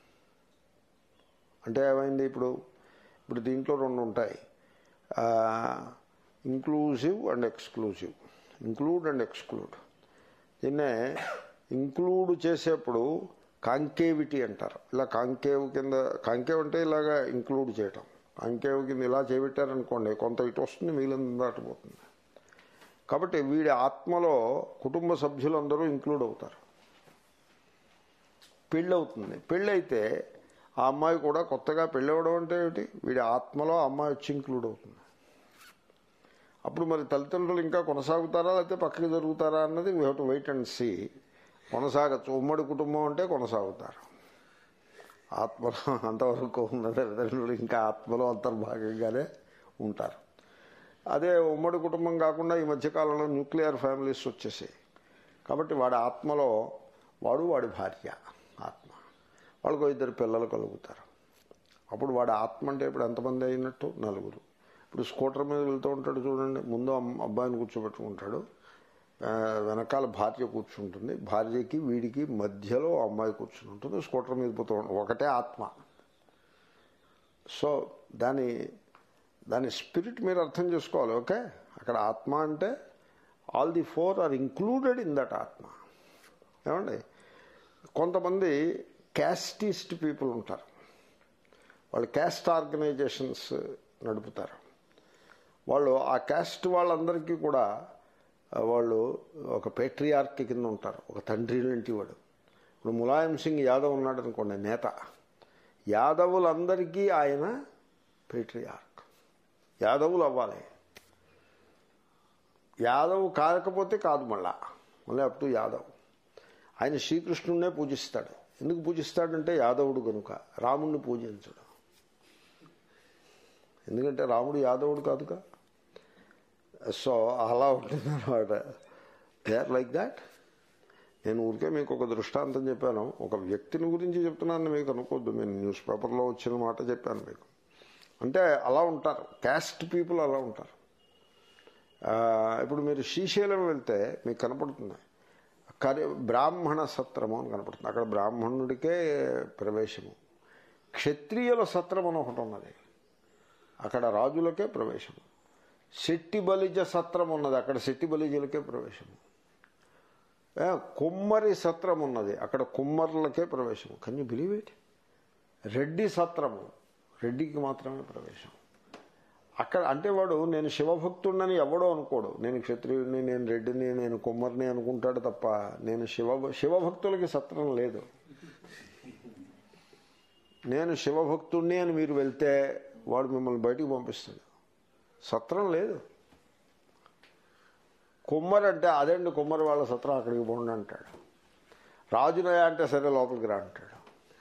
అంటే ఏమైంది ఇప్పుడు ఇప్పుడు దీంట్లో రెండు ఉంటాయి inclusive and exclusive include and exclude దీన్నే ఇంక్లూడ్ చేసేప్పుడు కాంకేవిటీ అంటారు ఇలా కాంకేవ్ కింద కాంకేవ్ అంటే ఇలాగా ఇంక్లూడ్ చేయటం కాంకేవ్ కింద ఇలా చేపెట్టారనుకోండి కొంత ఇటు వస్తుంది మిగిలిన దాటిపోతుంది కాబట్టి వీడి ఆత్మలో కుటుంబ సభ్యులందరూ ఇంక్లూడ్ అవుతారు పెళ్ళి అవుతుంది పెళ్ళైతే ఆ అమ్మాయి కూడా కొత్తగా పెళ్ళవడం అంటే ఏమిటి వీడి ఆత్మలో ఆ అమ్మాయి వచ్చి ఇంక్లూడ్ అవుతుంది అప్పుడు మరి తల్లిదండ్రులు ఇంకా కొనసాగుతారా లేకపోతే పక్కకి జరుగుతారా అన్నది we to wait and see కొనసాగచ్చు ఉమ్మడి కుటుంబం అంటే కొనసాగుతారు ఆత్మలో అంతవరకు ఉన్న తల్లిదండ్రులు ఇంకా ఆత్మలో అంతర్భాగంగానే ఉంటారు అదే ఉమ్మడి కుటుంబం కాకుండా ఈ మధ్యకాలంలో న్యూక్లియర్ ఫ్యామిలీస్ వచ్చేసాయి కాబట్టి వాడి ఆత్మలో వాడు వాడి భార్య ఆత్మ వాళ్ళకు ఇద్దరు పిల్లలు కలుగుతారు అప్పుడు వాడి ఆత్మ అంటే ఇప్పుడు ఎంతమంది అయినట్టు నలుగురు ఇప్పుడు స్కూటర్ మీద వెళ్తూ ఉంటాడు చూడండి ముందు అబ్బాయిని కూర్చోబెట్టుకుంటాడు ఆ, వెనకాల భార్య కూర్చుంటుంది భార్యకి వీడికి మధ్యలో అమ్మాయి కూర్చుని ఉంటుంది స్కూటర్ మీద పోతూ ఉంటుంది ఒకటే ఆత్మ సో దాని దాని స్పిరిట్ మీరు అర్థం చేసుకోవాలి ఓకే అక్కడ ఆత్మ అంటే all the four are included in that ఆత్మ ఏమండి కొంతమంది క్యాస్టిస్ట్ పీపుల్ ఉంటారు వాళ్ళు క్యాస్ట్ ఆర్గనైజేషన్స్ నడుపుతారు వాళ్ళు ఆ క్యాస్ట్ వాళ్ళందరికీ కూడా ఆ, వాళ్ళు ఒక పేట్రియార్క్ కింద ఉంటారు ఒక తండ్రి లాంటి వాడు ఇప్పుడు ములాయం సింగ్ యాదవ్ ఉన్నాడు అనుకోండి నేత యాదవులందరికీ ఆయన పేట్రియార్క్ యాదవులు అవ్వాలి యాదవ్ కాకపోతే కాదు మళ్ళా మళ్ళీ అప్ టు యాదవ్ ఆయన శ్రీకృష్ణుడినే పూజిస్తాడు ఎందుకు పూజిస్తాడంటే యాదవుడు కనుక రాముణ్ణి పూజించడు ఎందుకంటే రాముడు యాదవుడు కాదుగా సో అలా ఉంటుంది అనమాట దే ఆర్ లైక్ దాట్ నేను ఊరికే మీకు ఒక దృష్టాంతం చెప్పాను ఒక వ్యక్తిని గురించి చెప్తున్నాను మీకు అనుకోవద్దు నేను న్యూస్ పేపర్లో వచ్చిన మాట చెప్పాను మీకు అంటే అలా ఉంటారు క్యాస్ట్ పీపుల్ అలా ఉంటారు ఆ, ఇప్పుడు మీరు శ్రీశైలం వెళ్తే మీకు కనపడుతుంది కరి బ్రాహ్మణ సత్రము అని కనపడుతుంది అక్కడ బ్రాహ్మణుడికే ప్రవేశము క్షత్రియుల సత్రం అని ఒకటి ఉన్నది అక్కడ రాజులకే ప్రవేశము శెట్టి బలిజ సత్రం ఉన్నది అక్కడ శెట్టి బలిజలకే ప్రవేశము ఏ, కుమ్మరి సత్రం ఉన్నది అక్కడ కుమ్మరులకే ప్రవేశము can you believe it Reddy సత్రము రెడ్డికి మాత్రమే ప్రవేశం అక్కడ అంటే వాడు నేను శివభక్తుడిని ఎవడో అనుకోడు నేను క్షత్రియుడిని నేను రెడ్డిని నేను కుమ్మరిని అనుకుంటాడు తప్ప నేను శివ శివభక్తులకి సత్రం లేదు నేను శివభక్తుడిని అని మీరు వెళ్తే వాడు మిమ్మల్ని బయటికి పంపిస్తాడు సత్రం లేదు కుమ్మరి అంటే అదండి కుమ్మరి వాళ్ళ సత్రం అక్కడికి పోండి అంటాడు రాజునయ అంటే సరే లోపలికి రా అంటాడు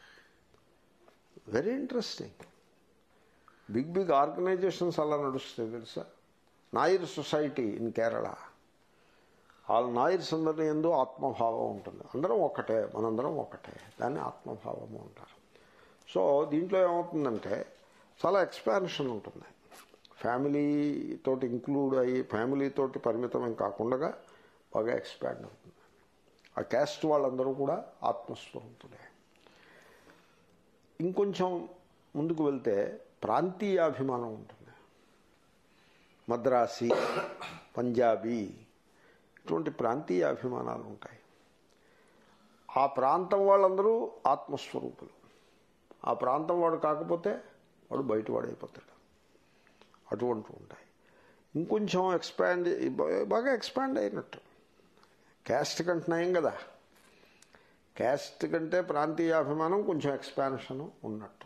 very interesting big big organisations అలా నడుస్తాయి తెలుసా నాయర్ సొసైటీ ఇన్ కేరళ వాళ్ళ నాయర్స్ అందరి ఎందు ఆత్మభావం ఉంటుంది అందరం ఒక్కటే మనందరం ఒక్కటే దాన్ని ఆత్మభావము అంటారు సో దీంట్లో ఏమవుతుందంటే చాలా ఎక్స్పాన్షన్ ఉంటుంది ఫ్యామిలీ తోటి ఇంక్లూడ్ అయ్యి ఫ్యామిలీ తోటి పరిమితమేం కాకుండా బాగా ఎక్స్పాండ్ అవుతుంది ఆ క్యాస్ట్ వాళ్ళందరూ కూడా ఆత్మస్వరూపులే ఇంకొంచెం ముందుకు వెళ్తే ప్రాంతీయాభిమానం ఉంటుంది మద్రాసి పంజాబీ ఇటువంటి ప్రాంతీయ అభిమానాలు ఉంటాయి ఆ ప్రాంతం వాళ్ళందరూ ఆత్మస్వరూపులు ఆ ప్రాంతం వాడు కాకపోతే వాడు బయటవాడైపోతాడు అటువంటి ఉంటాయి ఇంకొంచెం ఎక్స్పాండ్ బాగా ఎక్స్పాండ్ అయినట్టు క్యాస్ట్ కంటే నయం కదా క్యాస్ట్ కంటే ప్రాంతీయాభిమానం కొంచెం ఎక్స్పాన్షన్ ఉన్నట్టు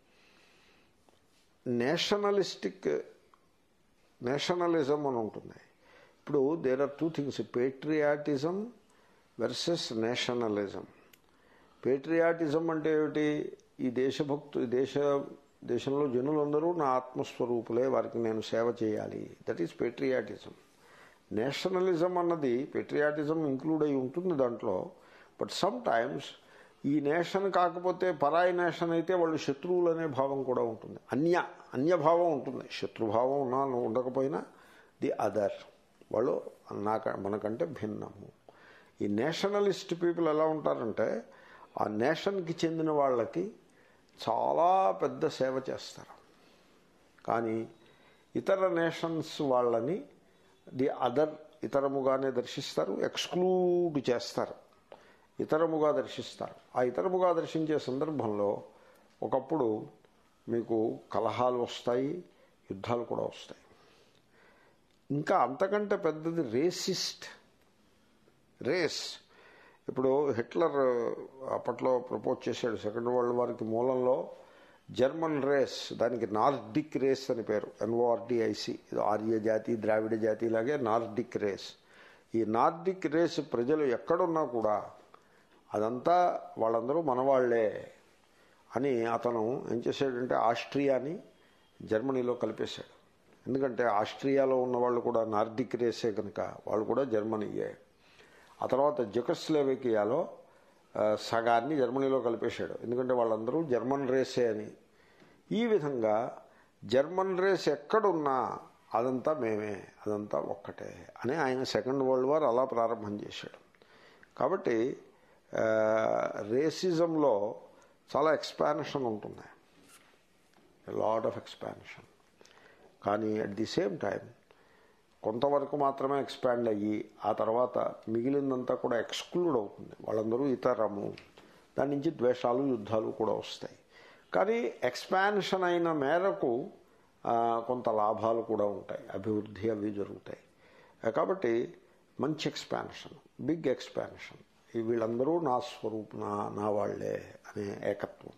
నేషనలిస్టిక్ నేషనలిజం అని ఉంటుంది ఇప్పుడు there are two things patriotism versus nationalism patriotism అంటే ఏమిటి ఈ దేశభక్తు ఈ దేశ దేశంలో జనులందరూ నా ఆత్మస్వరూపులే వారికి నేను సేవ చేయాలి దట్ ఈస్ పేట్రియాటిజం నేషనలిజం అన్నది పేట్రియాటిజం ఇంక్లూడ్ అయి ఉంటుంది దాంట్లో బట్ సమ్ టైమ్స్ ఈ నేషన్ కాకపోతే పరాయి నేషన్ అయితే వాళ్ళు శత్రువులు అనే భావం కూడా ఉంటుంది అన్య అన్యభావం ఉంటుంది శత్రుభావం ఉన్నా ఉండకపోయినా ది అదర్ వాళ్ళు నాక మనకంటే భిన్నము ఈ నేషనలిస్ట్ పీపుల్ ఎలా ఉంటారంటే ఆ నేషన్కి చెందిన వాళ్ళకి చాలా పెద్ద సేవ చేస్తారు కానీ ఇతర నేషన్స్ వాళ్ళని ది అదర్ ఇతరముగానే దర్శిస్తారు ఎక్స్క్లూడ్ చేస్తారు ఇతరముగా దర్శిస్తారు ఆ ఇతరముగా దర్శించే సందర్భంలో ఒకప్పుడు మీకు కలహాలు వస్తాయి యుద్ధాలు కూడా వస్తాయి ఇంకా అంతకంటే పెద్దది రేసిస్ట్ రేస్ ఇప్పుడు హిట్లర్ అప్పట్లో ప్రపోజ్ చేశాడు సెకండ్ వరల్డ్ వారికి మూలంలో జర్మన్ రేస్ దానికి నార్డిక్ రేస్ అని పేరు ఎన్ఓఆర్డిఐసి ఇది ఆర్య జాతి ద్రావిడ జాతి లాగే నార్డిక్ రేస్ ఈ నార్డిక్ రేస్ ప్రజలు ఎక్కడున్నా కూడా అదంతా వాళ్ళందరూ మనవాళ్లే అని అతను ఏం చేశాడంటే ఆస్ట్రియాని జర్మనీలో కలిపేశాడు ఎందుకంటే ఆస్ట్రియాలో ఉన్న వాళ్ళు కూడా నార్డిక్ రేసే కనుక వాళ్ళు కూడా జర్మనీయే ఆ తర్వాత జుకస్లోవేకియాలో ఆ, సగాన్ని జర్మనీలో కలిపేశాడు ఎందుకంటే వాళ్ళందరూ జర్మన్ రేసే అని ఈ విధంగా జర్మన్ రేస్ ఎక్కడున్నా అదంతా మేమే అదంతా ఒక్కటే అని ఆయన సెకండ్ వరల్డ్ వార్ అలా ప్రారంభం చేశాడు కాబట్టి ఆ, రేసిజంలో చాలా ఎక్స్పాన్షన్ ఉంటుంది లాట్ ఆఫ్ ఎక్స్పాన్షన్ కానీ అట్ ది సేమ్ టైం కొంతవరకు మాత్రమే ఎక్స్పాండ్ అయ్యి ఆ తర్వాత మిగిలిందంతా కూడా ఎక్స్క్లూడ్ అవుతుంది వాళ్ళందరూ ఇతరము దాని నుంచి ద్వేషాలు యుద్ధాలు కూడా వస్తాయి కానీ ఎక్స్పాన్షన్ అయిన మేరకు ఆ, కొంత లాభాలు కూడా ఉంటాయి అభివృద్ధి అవి జరుగుతాయి ఆ, కాబట్టి మంచి ఎక్స్పాన్షన్ బిగ్ ఎక్స్పాన్షన్ ఈ వీళ్ళందరూ నా స్వరూప నా నా వాళ్ళే అనే ఏకత్వం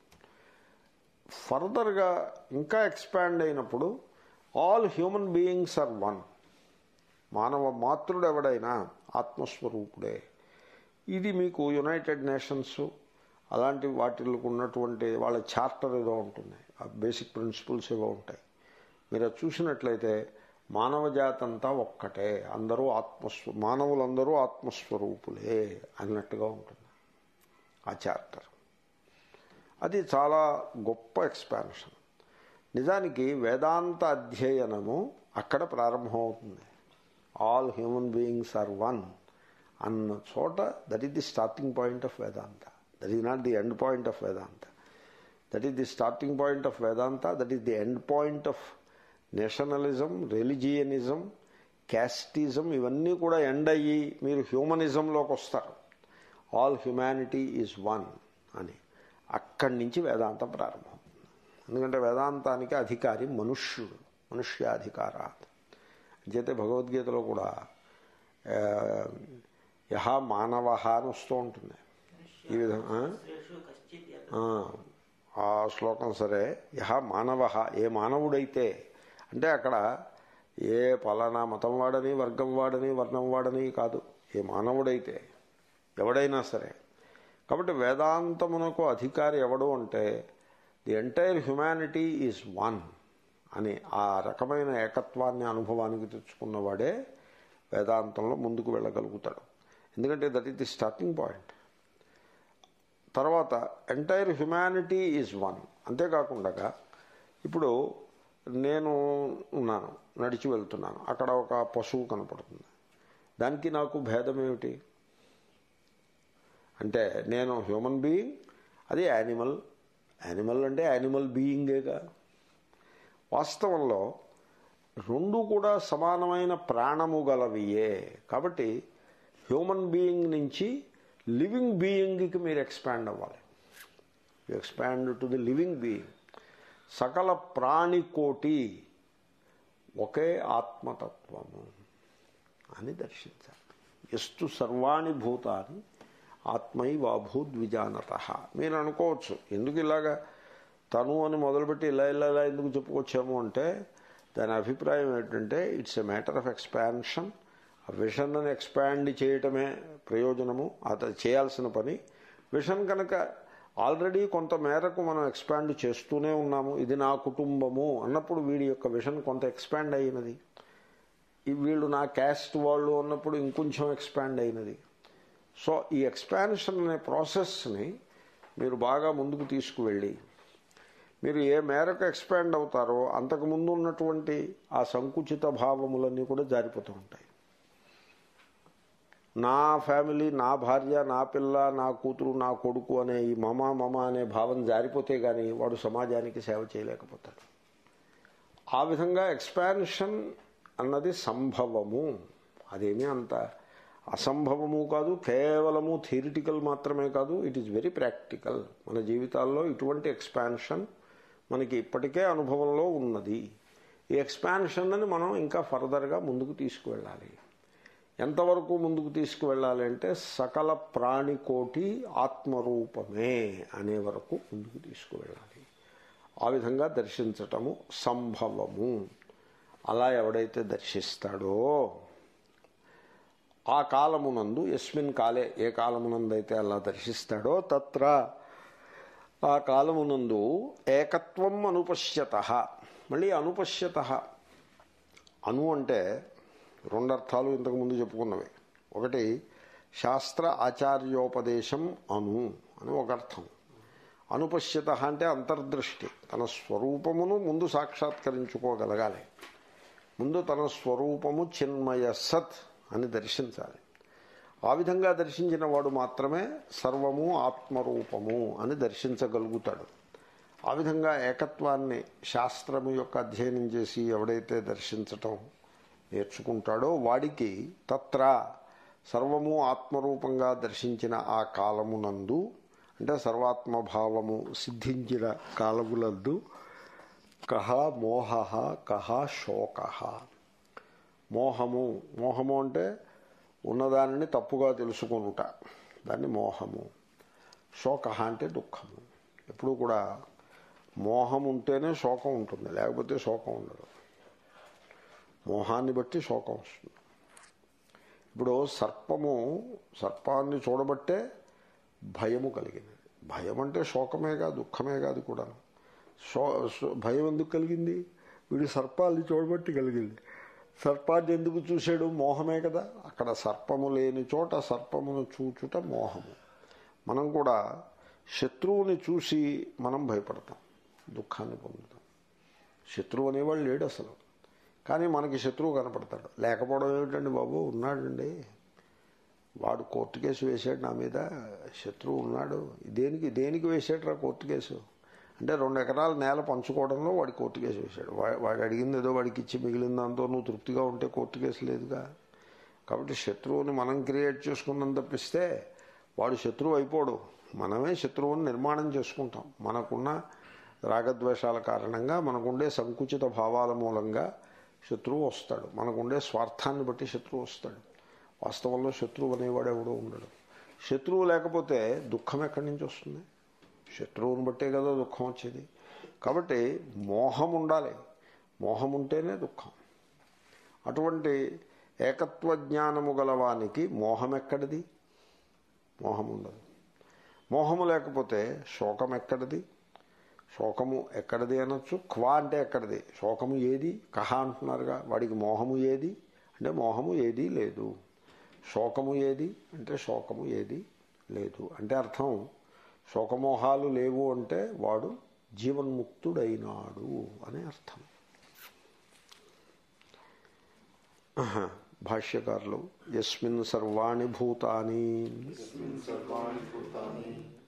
ఫర్దర్గా ఇంకా ఎక్స్పాండ్ అయినప్పుడు all human beings are one మానవ మాతృడు ఎవడైనా ఆత్మస్వరూపుడే ఇది మీకు యునైటెడ్ నేషన్స్ అలాంటి వాటికి ఉన్నటువంటి వాళ్ళ చార్టర్ ఏదో ఉంటుంది ఆ బేసిక్ ప్రిన్సిపల్స్ ఏవో ఉంటాయి మీరు అది చూసినట్లయితే మానవ జాతి అంతా ఒక్కటే అందరూ ఆత్మస్వ మానవులందరూ ఆత్మస్వరూపులే అన్నట్టుగా ఉంటుంది ఆ చార్టర్ అది చాలా గొప్ప ఎక్స్పాన్షన్ నిజానికి వేదాంత అధ్యయనము అక్కడ ప్రారంభమవుతుంది all human beings are one అన్న చోట that is the starting point of Vedanta that is not the end point of Vedanta that is the starting point of Vedanta that is the end point of nationalism religionism castism ఇవన్నీ కూడా end అయ్యి మీరు హ్యూమనిజంలోకి వస్తారు all humanity is one అని అక్కడి నుంచి వేదాంతం ప్రారంభం ఎందుకంటే వేదాంతానికి అధికారి మనుష్యుడు మనుష్యాధికారాత్ అంచేతే భగవద్గీతలో కూడా ఆ, యహ మానవ అని వస్తూ ఉంటుంది ఈ విధంగా ఆ, ఆ శ్లోకం సరే యహ మానవ ఏ మానవుడైతే అంటే అక్కడ ఏ పలానా మతం వాడని వర్గం వాడని వర్ణం వాడని కాదు ఏ మానవుడైతే ఎవడైనా సరే కాబట్టి వేదాంతమునకు అధికారి ఎవడు అంటే the entire humanity is one అని ఆ రకమైన ఏకత్వాన్ని అనుభవానికి తెచ్చుకున్నవాడే వేదాంతంలో ముందుకు వెళ్ళగలుగుతాడు ఎందుకంటే that is the starting point తర్వాత ఎంటైర్ హ్యుమానిటీ ఈజ్ వన్ అంతేకాకుండా ఇప్పుడు నేను ఉన్నాను నడిచి వెళ్తున్నాను అక్కడ ఒక పశువు కనపడుతుంది దానికి నాకు భేదం ఏమిటి అంటే నేను హ్యూమన్ బీయింగ్ అది యానిమల్ యానిమల్ అంటే యానిమల్ బీయింగేగా వాస్తవంలో రెండు కూడా సమానమైన ప్రాణము గలవియే కాబట్టి హ్యూమన్ బీయింగ్ నుంచి లివింగ్ బీయింగ్కి మీరు ఎక్స్పాండ్ అవ్వాలి expand to the living being సకల ప్రాణికోటి ఒకే ఆత్మతత్వము అని దర్శించాలి ఎస్తు సర్వాణి భూతాన్ని ఆత్మైవాభూద్విజానత మీరు అనుకోవచ్చు ఎందుకు ఇలాగా తను అని మొదలుపెట్టి ఇలా ఇలా ఇలా ఎందుకు చెప్పుకొచ్చాము అంటే దాని అభిప్రాయం ఏంటంటే it's a matter of expansion ఆ విషన్ అని ఎక్స్పాండ్ చేయటమే ప్రయోజనము అది చేయాల్సిన పని విషన్ కనుక ఆల్రెడీ కొంత మేరకు మనం ఎక్స్పాండ్ చేస్తూనే ఉన్నాము ఇది నా కుటుంబము అన్నప్పుడు వీడి యొక్క విషన్ కొంత ఎక్స్పాండ్ అయినది ఈ వీళ్ళు నా క్యాస్ట్ వాళ్ళు అన్నప్పుడు ఇంకొంచెం ఎక్స్పాండ్ అయినది సో ఈ ఎక్స్పాన్షన్ అనే ప్రాసెస్ని మీరు బాగా ముందుకు తీసుకువెళ్ళి మీరు ఏ మేరకు ఎక్స్పాండ్ అవుతారో అంతకుముందు ఉన్నటువంటి ఆ సంకుచిత భావములన్నీ కూడా జారిపోతూ ఉంటాయి నా ఫ్యామిలీ నా భార్య నా పిల్ల నా కూతురు నా కొడుకు అనే ఈ మమ మమ అనే భావం జారిపోతే కానీ వాడు సమాజానికి సేవ చేయలేకపోతాడు ఆ విధంగా ఎక్స్పాన్షన్ అన్నది సంభవము అదేమీ అంత అసంభవము కాదు కేవలము థియరిటికల్ మాత్రమే కాదు ఇట్ ఈస్ వెరీ ప్రాక్టికల్ మన జీవితాల్లో ఇటువంటి ఎక్స్పాన్షన్ మనకి ఇప్పటికే అనుభవంలో ఉన్నది ఈ ఎక్స్పాన్షన్ అని మనం ఇంకా ఫర్దర్గా ముందుకు తీసుకువెళ్ళాలి ఎంతవరకు ముందుకు తీసుకువెళ్ళాలి అంటే సకల ప్రాణికోటి ఆత్మరూపమే అనే వరకు ముందుకు తీసుకువెళ్ళాలి ఆ విధంగా దర్శించటము సంభవము అలా ఎవడైతే దర్శిస్తాడో ఆ కాలమునందు ఎస్మిన్ కాలే ఏ కాలమునందైతే అలా దర్శిస్తాడో తత్ర ఆ కాలమునందు ఏకత్వం అనుపశ్యత మళ్ళీ అనుపశ్యత అను అంటే రెండు అర్థాలు ఇంతకుముందు చెప్పుకున్నవి ఒకటి శాస్త్ర ఆచార్యోపదేశం అను అని ఒక అర్థం అనుపశ్యత అంటే అంతర్దృష్టి తన స్వరూపమును ముందు సాక్షాత్కరించుకోగలగాలి ముందు తన స్వరూపము చిన్మయ సత్ అని దర్శించాలి ఆ విధంగా దర్శించిన వాడు మాత్రమే సర్వము ఆత్మరూపము అని దర్శించగలుగుతాడు ఆ విధంగా ఏకత్వాన్ని శాస్త్రము యొక్క అధ్యయనం చేసి ఎవడైతే దర్శించటం నేర్చుకుంటాడో వాడికి తత్ర సర్వము ఆత్మరూపంగా దర్శించిన ఆ కాలమునందు అంటే సర్వాత్మభావము సిద్ధించిన కాలములందు కహ మోహ కహ శోక మోహము మోహము అంటే ఉన్నదానిని తప్పుగా తెలుసుకొనుట దాన్ని మోహము శోక అంటే దుఃఖము ఎప్పుడు కూడా మోహం ఉంటేనే శోకం ఉంటుంది లేకపోతే శోకం ఉండదు మోహాన్ని బట్టి శోకం వస్తుంది ఇప్పుడు సర్పము సర్పాన్ని చూడబట్టే భయము కలిగింది భయం అంటే శోకమే కాదు దుఃఖమే కాదు కూడా శో శో- భయం ఎందుకు కలిగింది వీడి సర్పాన్ని చూడబట్టి కలిగింది సర్పాన్ని ఎందుకు చూశాడు మోహమే కదా అక్కడ సర్పము లేని చోట సర్పమును చూచుట మోహము మనం కూడా శత్రువుని చూసి మనం భయపడతాం దుఃఖాన్ని పొందుతాం శత్రువు అనేవాడు లేడు అసలు కానీ మనకి శత్రువు కనపడతాడు లేకపోవడం ఏమిటండి బాబు ఉన్నాడండి వాడు కోర్టు కేసు వేసాడు నా మీద శత్రువు ఉన్నాడు దేనికి దేనికి వేసాడు కోర్టు కేసు అంటే రెండు ఎకరాల నేల పంచుకోవడంలో వాడి కోర్టు కేసు వేశాడు వా- వాడు అడిగింది ఏదో వాడికి ఇచ్చి మిగిలిన దాంతో నువ్వు తృప్తిగా ఉంటే కోర్టు కేసు లేదుగా కాబట్టి శత్రువుని మనం క్రియేట్ చేసుకున్నం తప్పిస్తే వాడు శత్రువు అయిపోడు మనమే శత్రువుని నిర్మాణం చేసుకుంటాం మనకున్న రాగద్వేషాల కారణంగా మనకుండే సంకుచిత భావాల మూలంగా శత్రువు వస్తాడు మనకుండే స్వార్థాన్ని బట్టి శత్రువు వస్తాడు వాస్తవంలో శత్రువు అనేవాడు ఎవడో ఉండడు శత్రువు లేకపోతే దుఃఖం ఎక్కడి నుంచి వస్తుంది శత్రువుని బట్టే కదా దుఃఖం వచ్చేది కాబట్టి మోహం ఉండాలి మోహం ఉంటేనే దుఃఖం అటువంటి ఏకత్వ జ్ఞానము గలవానికి మోహం ఎక్కడిది మోహం ఉండదు మోహము లేకపోతే శోకం ఎక్కడిది శోకము ఎక్కడిది అనొచ్చు క్వా అంటే ఎక్కడిది శోకము ఏది కహ అంటున్నారుగా వాడికి మోహము ఏది అంటే మోహము ఏది లేదు శోకము ఏది అంటే శోకము ఏది లేదు అంటే అర్థం శోకమోహాలు లేవు అంటే వాడు జీవన్ముక్తుడైనాడు అనే అర్థం ఆహా. భాష్యకారులు యస్మిన్ సర్వాణి భూతాని यस्मिन् सर्वाणि भूतानि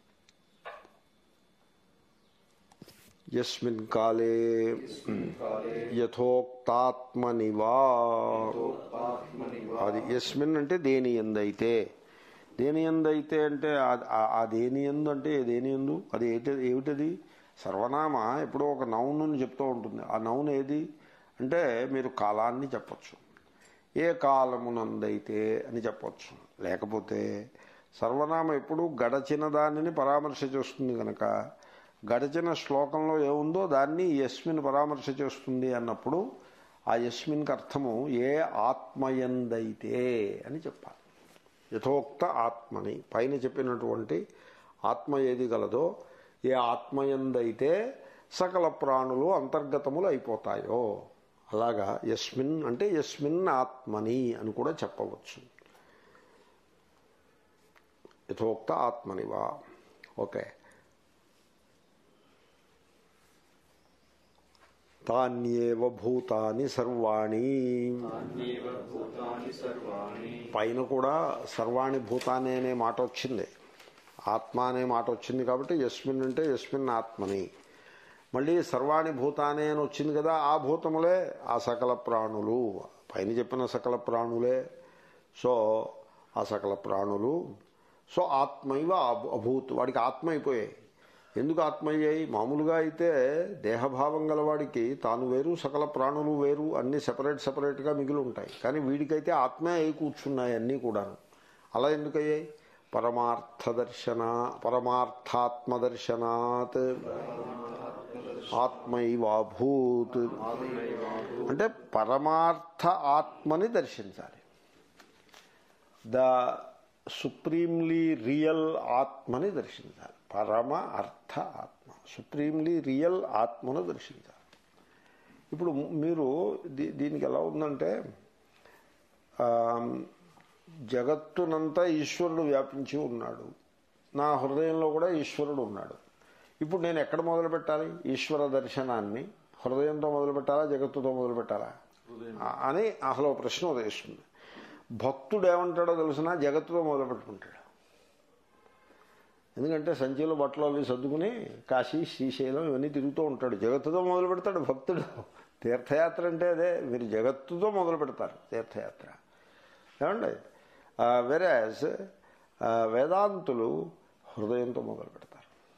యస్మిన్ కాలే यस्मिन् काले యథోక్తాత్మనివా आत्मनि वा అది యస్మిన్ అంటే దేని ఎందైతే దేని ఎందైతే అంటే ఆ- ఆ- ఆ దేని ఎందు అంటే దేని ఎందు అది ఏటి ఏమిటది సర్వనామ ఎప్పుడో ఒక నౌను చెప్తూ ఉంటుంది ఆ నౌన్ ఏది అంటే మీరు కాలాన్ని చెప్పచ్చు ఏ కాలమునందైతే అని చెప్పచ్చు లేకపోతే సర్వనామ ఎప్పుడు గడచిన దానిని పరామర్శ చేస్తుంది కనుక గడచిన శ్లోకంలో ఏముందో దాన్ని యస్మిన్ పరామర్శ చేస్తుంది అన్నప్పుడు ఆ యస్మిన్కి అర్థము ఏ ఆత్మయందైతే అని చెప్పాలి యథోక్త ఆత్మని పైన చెప్పినటువంటి ఆత్మ ఏది గలదో ఏ ఆత్మయందైతే సకల ప్రాణులు అంతర్గతములు అయిపోతాయో అలాగా యస్మిన్ అంటే యస్మిన్ ఆత్మని అని కూడా చెప్పవచ్చు యథోక్త ఆత్మనివా ఓకే తాన్యేవ భూతాని సర్వాణి अन्येव भूतानि सर्वाणि పైన కూడా సర్వాణి భూతాని అనే మాట వచ్చింది ఆత్మ అనే మాట వచ్చింది కాబట్టి యస్మిన్ అంటే యస్మిన్ ఆత్మని మళ్ళీ సర్వాణి భూతాని అని వచ్చింది కదా ఆ భూతములే ఆ సకల ప్రాణులు పైన చెప్పిన సకల ప్రాణులే సో ఆ సకల ప్రాణులు సో ఆత్మైవ అభూ- అభూత్ వాడికి ఆత్మ అయిపోయాయి ఎందుకు ఆత్మ అయ్యాయి మామూలుగా అయితే దేహభావం గలవాడికి తాను వేరు సకల ప్రాణులు వేరు అన్నీ సెపరేట్ సెపరేట్గా మిగిలి ఉంటాయి కానీ వీడికైతే ఆత్మే అయి కూర్చున్నాయి అన్నీ కూడాను అలా ఎందుకయ్యాయి పరమార్థ దర్శన పరమార్థాత్మ దర్శనాత్ ఆత్మైవాభూత్ అంటే పరమార్థ ఆత్మని దర్శించాలి ద సుప్రీంలీ రియల్ ఆత్మని దర్శించాలి పరమ అర్థ ఆత్మ సుప్రీంలీ రియల్ ఆత్మను దర్శించాలి ఇప్పుడు మీరు దీ దీనికి ఎలా ఉందంటే ఆ, జగత్తునంతా ఈశ్వరుడు వ్యాపించి ఉన్నాడు నా హృదయంలో కూడా ఈశ్వరుడు ఉన్నాడు ఇప్పుడు నేను ఎక్కడ మొదలు పెట్టాలి ఈశ్వర దర్శనాన్ని హృదయంతో మొదలు పెట్టాలా జగత్తుతో మొదలు పెట్టాలా ఆ- అని అసలు ఒక ప్రశ్న ఉదయిస్తుంది భక్తుడు ఏమంటాడో తెలిసినా జగత్తుతో మొదలు పెట్టుకుంటాడు ఎందుకంటే సంచిలో బట్టలు అవి సర్దుకుని కాశీ శ్రీశైలం ఇవన్నీ తిరుగుతూ ఉంటాడు జగత్తుతో మొదలు పెడతాడు భక్తుడు తీర్థయాత్ర అంటే అదే మీరు జగత్తుతో మొదలు పెడతారు తీర్థయాత్ర ఏమండి వెరాజ్ వేదాంతులు హృదయంతో మొదలు పెడతారు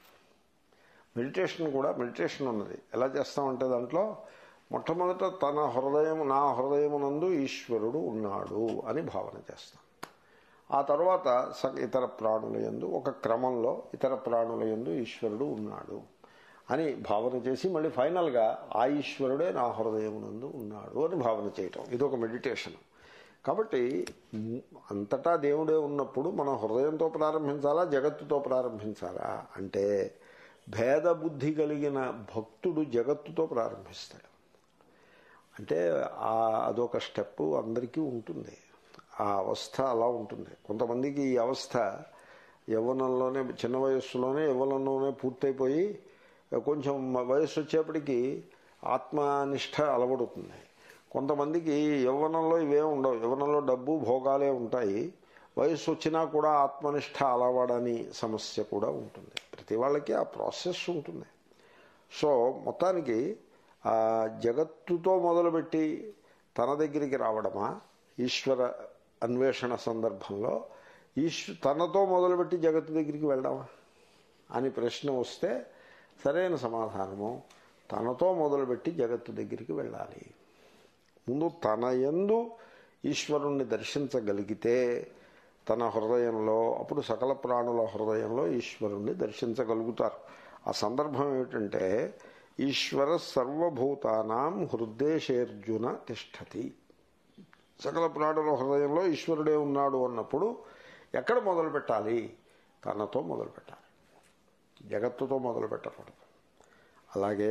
మెడిటేషన్ కూడా మెడిటేషన్ ఉన్నది ఎలా చేస్తామంటే దాంట్లో మొట్టమొదట తన హృదయం నా హృదయమునందు ఈశ్వరుడు ఉన్నాడు అని భావన చేస్తాం ఆ తర్వాత స ఇతర ప్రాణుల యందు ఒక క్రమంలో ఇతర ప్రాణుల యందు ఈశ్వరుడు ఉన్నాడు అని భావన చేసి మళ్ళీ ఫైనల్గా ఆ ఈశ్వరుడే నా హృదయమునందు ఉన్నాడు అని భావన చేయటం ఇది ఒక మెడిటేషన్ కాబట్టి మ్, అంతటా దేవుడే ఉన్నప్పుడు మనం హృదయంతో ప్రారంభించాలా జగత్తుతో ప్రారంభించాలా అంటే భేద బుద్ధి కలిగిన భక్తుడు జగత్తుతో ప్రారంభిస్తాడు అంటే ఆ అదొక స్టెప్ అందరికీ ఉంటుంది ఆ అవస్థ అలా ఉంటుంది కొంతమందికి ఈ అవస్థ యవ్వనంలోనే చిన్న వయస్సులోనే యవ్వనంలోనే పూర్తయిపోయి కొంచెం వయస్సు వచ్చేప్పటికి ఆత్మనిష్ట అలవడుతుంది కొంతమందికి యవ్వనంలో ఇవే ఉండవు యవ్వనంలో డబ్బు భోగాలే ఉంటాయి వయస్సు వచ్చినా కూడా ఆత్మనిష్ట అలవడని సమస్య కూడా ఉంటుంది ప్రతి వాళ్ళకి ఆ ప్రాసెస్ ఉంటుంది సో మొత్తానికి ఆ జగత్తుతో మొదలుపెట్టి తన దగ్గరికి రావడమా ఈశ్వర అన్వేషణ సందర్భంలో ఈశ్వ తనతో మొదలుపెట్టి జగత్తు దగ్గరికి వెళ్ళడమా అని ప్రశ్న వస్తే సరైన సమాధానము తనతో మొదలుపెట్టి జగత్తు దగ్గరికి వెళ్ళాలి ముందు తన యందు ఈశ్వరుణ్ణి దర్శించగలిగితే తన హృదయంలో అప్పుడు సకల ప్రాణుల హృదయంలో ఈశ్వరుణ్ణి దర్శించగలుగుతారు ఆ సందర్భం ఏమిటంటే ఈశ్వర సర్వభూతానాం హృదయశేర్జున తిష్టతి సకల ప్రాణుల హృదయంలో ఈశ్వరుడే ఉన్నాడు అన్నప్పుడు ఎక్కడ మొదలు పెట్టాలి తనతో మొదలు పెట్టాలి జగత్తుతో మొదలు పెట్టకూడదు అలాగే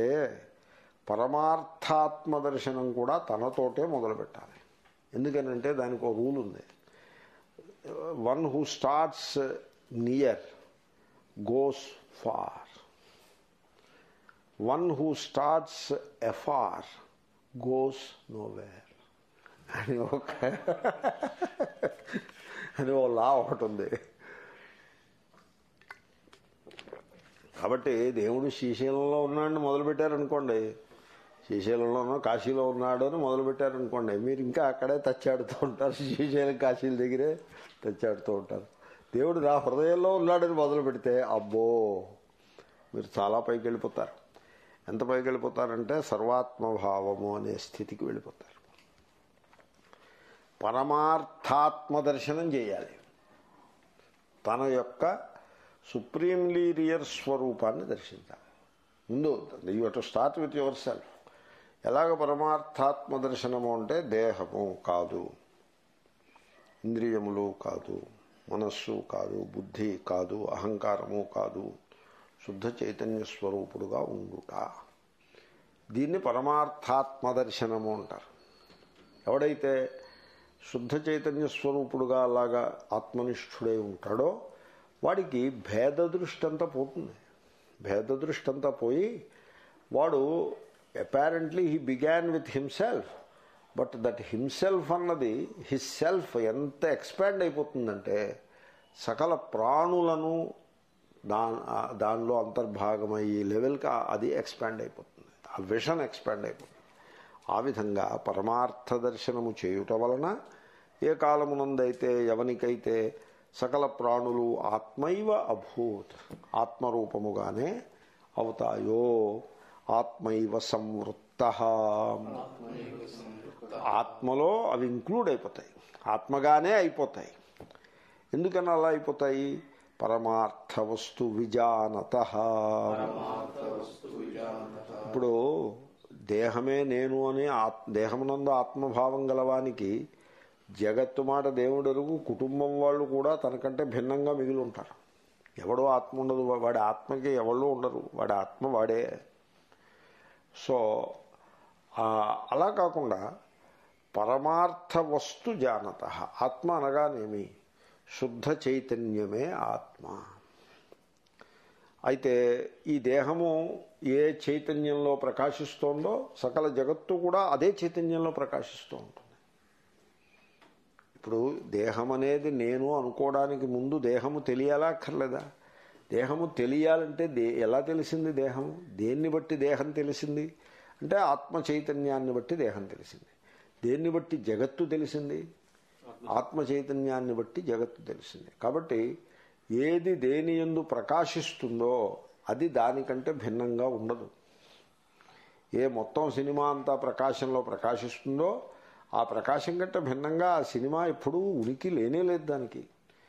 పరమార్థాత్మ దర్శనం కూడా తనతోటే మొదలు పెట్టాలి ఎందుకనంటే దానికి ఒక రూల్ ఉంది one who starts near goes far one who starts afar goes nowhere అని ఒక అని ఓ లా ఒకటి ఉంది కాబట్టి దేవుడు శ్రీశైలంలో ఉన్నాడని మొదలుపెట్టారనుకోండి శ్రీశైలంలోనో కాశీలో ఉన్నాడు అని మొదలుపెట్టారనుకోండి మీరు ఇంకా అక్కడే తచ్చాడుతూ ఉంటారు శ్రీశైలం కాశీల దగ్గరే తచ్చాడుతూ ఉంటారు దేవుడు నా హృదయంలో ఉన్నాడని మొదలు పెడితే అబ్బో మీరు చాలా పైకి వెళ్ళిపోతారు ఎంత పైకి వెళ్ళిపోతారంటే సర్వాత్మభావము అనే స్థితికి వెళ్ళిపోతారు పరమార్థాత్మ దర్శనం చేయాలి తన యొక్క సుప్రీంలీ రియర్ స్వరూపాన్ని దర్శించాలి ముందు you to start with yourself ఎలాగ పరమార్థాత్మ దర్శనము అంటే దేహము కాదు ఇంద్రియములు కాదు మనస్సు కాదు బుద్ధి కాదు అహంకారము కాదు శుద్ధ చైతన్య స్వరూపుడుగా ఉండుట దీన్ని పరమార్థాత్మ దర్శనము అంటారు ఎవడైతే శుద్ధ చైతన్య స్వరూపుడుగా అలాగా ఆత్మనిష్ఠుడై ఉంటాడో వాడికి భేద దృష్టి అంతా పోతుంది భేద దృష్టి అంతా పోయి వాడు apparently he began with himself but that himself అన్నది హిస్ సెల్ఫ్ ఎంత ఎక్స్పాండ్ అయిపోతుందంటే సకల ప్రాణులను దా దానిలో అంతర్భాగమయ్యే లెవెల్కి అది ఎక్స్పాండ్ అయిపోతుంది ఆ విషన్ ఎక్స్పాండ్ అయిపోతుంది ఆ విధంగా పరమార్థ దర్శనము చేయుట వలన ఏ కాలమునందైతే ఎవనికైతే సకల ప్రాణులు ఆత్మైవ అభూత్ ఆత్మరూపముగానే అవుతాయో ఆత్మైవ సంవృత్త ఆత్మలో అవి ఇంక్లూడ్ అయిపోతాయి ఆత్మగానే అయిపోతాయి ఎందుకని అలా అయిపోతాయి పరమార్థ వస్తు విజానత ఇప్పుడు దేహమే నేను అని ఆత్ దేహమునందు ఆత్మభావం గలవానికి జగత్తు మాట దేవుడరుగు కుటుంబం వాళ్ళు కూడా తనకంటే భిన్నంగా మిగిలి ఉంటారు ఎవడో ఆత్మ ఉండదు వాడి ఆత్మకి ఎవళ్ళు ఉండరు వాడి ఆత్మ వాడే సో అలా కాకుండా పరమార్థ వస్తు జానత ఆత్మ అనగానేమి శుద్ధ చైతన్యమే ఆత్మ అయితే ఈ దేహము ఏ చైతన్యంలో ప్రకాశిస్తోందో సకల జగత్తు కూడా అదే చైతన్యంలో ప్రకాశిస్తూ ఉంటుంది ఇప్పుడు దేహం అనేది నేను అనుకోవడానికి ముందు దేహము తెలియాలా అక్కర్లేదా దేహము తెలియాలంటే దే ఎలా తెలిసింది దేహము దేన్ని బట్టి దేహం తెలిసింది అంటే ఆత్మ చైతన్యాన్ని బట్టి దేహం తెలిసింది దేన్ని బట్టి జగత్తు తెలిసింది ఆత్మ చైతన్యాన్ని బట్టి జగత్తు తెలిసింది కాబట్టి ఏది దేని ఎందు ప్రకాశిస్తుందో అది దానికంటే భిన్నంగా ఉండదు ఏ మొత్తం సినిమా అంతా ప్రకాశంలో ప్రకాశిస్తుందో ఆ ప్రకాశం కంటే భిన్నంగా ఆ సినిమా ఎప్పుడూ ఉనికి లేనే లేదు దానికి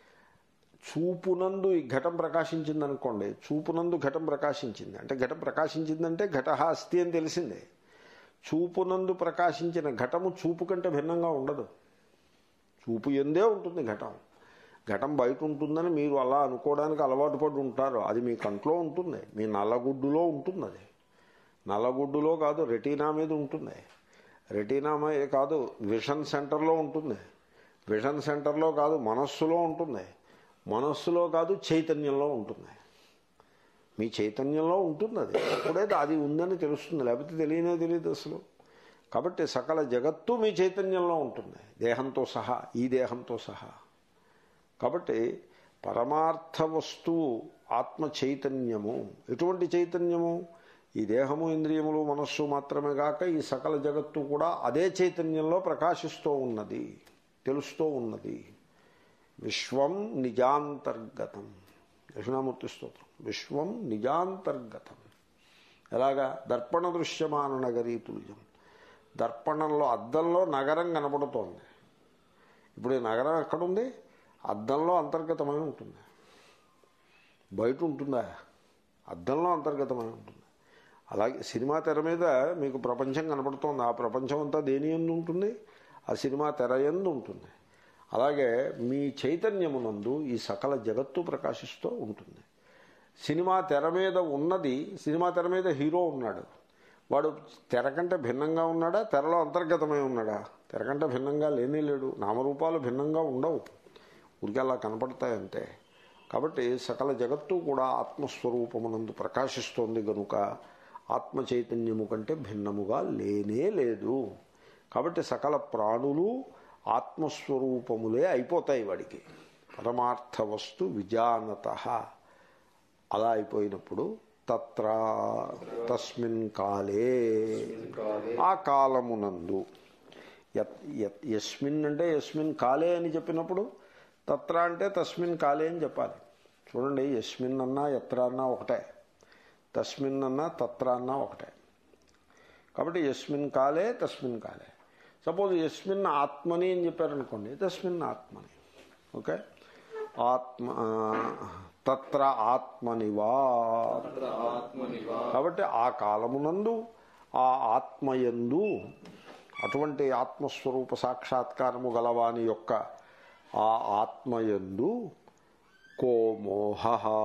చూపునందు ఈ ఘటం ప్రకాశించింది అనుకోండి చూపునందు ఘటం ప్రకాశించింది అంటే ఘటం ప్రకాశించిందంటే ఘట అస్థి అని తెలిసిందే చూపునందు ప్రకాశించిన ఘటము చూపు కంటే భిన్నంగా ఉండదు చూపు ఎందే ఉంటుంది ఘటం ఘటం బయట ఉంటుందని మీరు అలా అనుకోవడానికి అలవాటు పడి ఉంటారు అది మీ కంట్లో ఉంటుంది మీ నల్లగుడ్డులో ఉంటుంది అది నల్లగుడ్డులో కాదు రెటీనా మీద ఉంటుంది రెటీనా మీద కాదు విషన్ సెంటర్లో ఉంటుంది విషన్ సెంటర్లో కాదు మనస్సులో ఉంటుంది మనస్సులో కాదు చైతన్యంలో ఉంటుంది మీ చైతన్యంలో ఉంటుంది అది అప్పుడే అది ఉందని తెలుస్తుంది లేకపోతే తెలియనే తెలియదు అసలు కాబట్టి సకల జగత్తు మీ చైతన్యంలో ఉంటుంది దేహంతో సహా ఈ దేహంతో సహా కాబట్టి పరమార్థ వస్తువు ఆత్మ చైతన్యము ఎటువంటి చైతన్యము ఈ దేహము ఇంద్రియములు మనస్సు మాత్రమే కాక ఈ సకల జగత్తు కూడా అదే చైతన్యంలో ప్రకాశిస్తూ ఉన్నది తెలుస్తూ ఉన్నది విశ్వం నిజాంతర్గతం దక్షిణామూర్తి స్తోత్రం విశ్వం నిజాంతర్గతం ఎలాగా దర్పణ దృశ్యమాన నగరీ తుల్యం దర్పణంలో అద్దంలో నగరం కనపడుతోంది ఇప్పుడు ఈ నగరం ఎక్కడుంది అద్దంలో అంతర్గతమై ఉంటుంది బయట ఉంటుందా అద్దంలో అంతర్గతమై ఉంటుంది అలాగే సినిమా తెర మీద మీకు ప్రపంచం కనపడుతోంది ఆ ప్రపంచం అంతా దేని ఎందు ఉంటుంది ఆ సినిమా తెర ఎందు ఉంటుంది అలాగే మీ చైతన్యమునందు ఈ సకల జగత్తు ప్రకాశిస్తూ ఉంటుంది సినిమా తెర మీద ఉన్నది సినిమా తెర మీద హీరో ఉన్నాడు వాడు తెర కంటే భిన్నంగా ఉన్నాడా తెరలో అంతర్గతమై ఉన్నాడా తెర కంటే భిన్నంగా లేనే లేడు నామరూపాలు భిన్నంగా ఉండవు ఊరికే అలా కనపడతాయంతే కాబట్టి సకల జగత్తు కూడా ఆత్మస్వరూపమునందు ప్రకాశిస్తోంది గనుక ఆత్మ చైతన్యము కంటే భిన్నముగా లేనే లేదు కాబట్టి సకల ప్రాణులు ఆత్మస్వరూపములే అయిపోతాయి వాడికి పరమార్థ వస్తు విజానత అలా అయిపోయినప్పుడు తత్ర తస్మిన్ కాలే ఆ కాలమునందు యత్- యత్- యస్మిన్ అంటే యస్మిన్ కాలే అని చెప్పినప్పుడు తత్ర అంటే తస్మిన్ కాలే అని చెప్పాలి చూడండి యస్మిన్ అన్నా ఎత్ర అన్నా ఒకటే తస్మిన్ అన్నా తత్ర అన్నా ఒకటే కాబట్టి యస్మిన్ కాలే తస్మిన్ కాలే సపోజ్ యస్మిన్ ఆత్మని అని చెప్పారనుకోండి తస్మిన్ ఆత్మని ఓకే ఆత్మ ఆ, తత్ర ఆత్మనివా తత్ర ఆత్మనివా కాబట్టి ఆ కాలమునందు ఆ ఆత్మయందు అటువంటి ఆత్మస్వరూప సాక్షాత్కారము గలవాని యొక్క ఆ ఆత్మయందు కో మోహ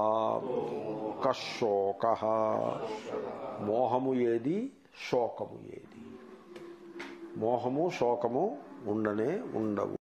కశోక మోహము ఏది శోకము ఏది మోహము శోకము ఉండనే ఉండవు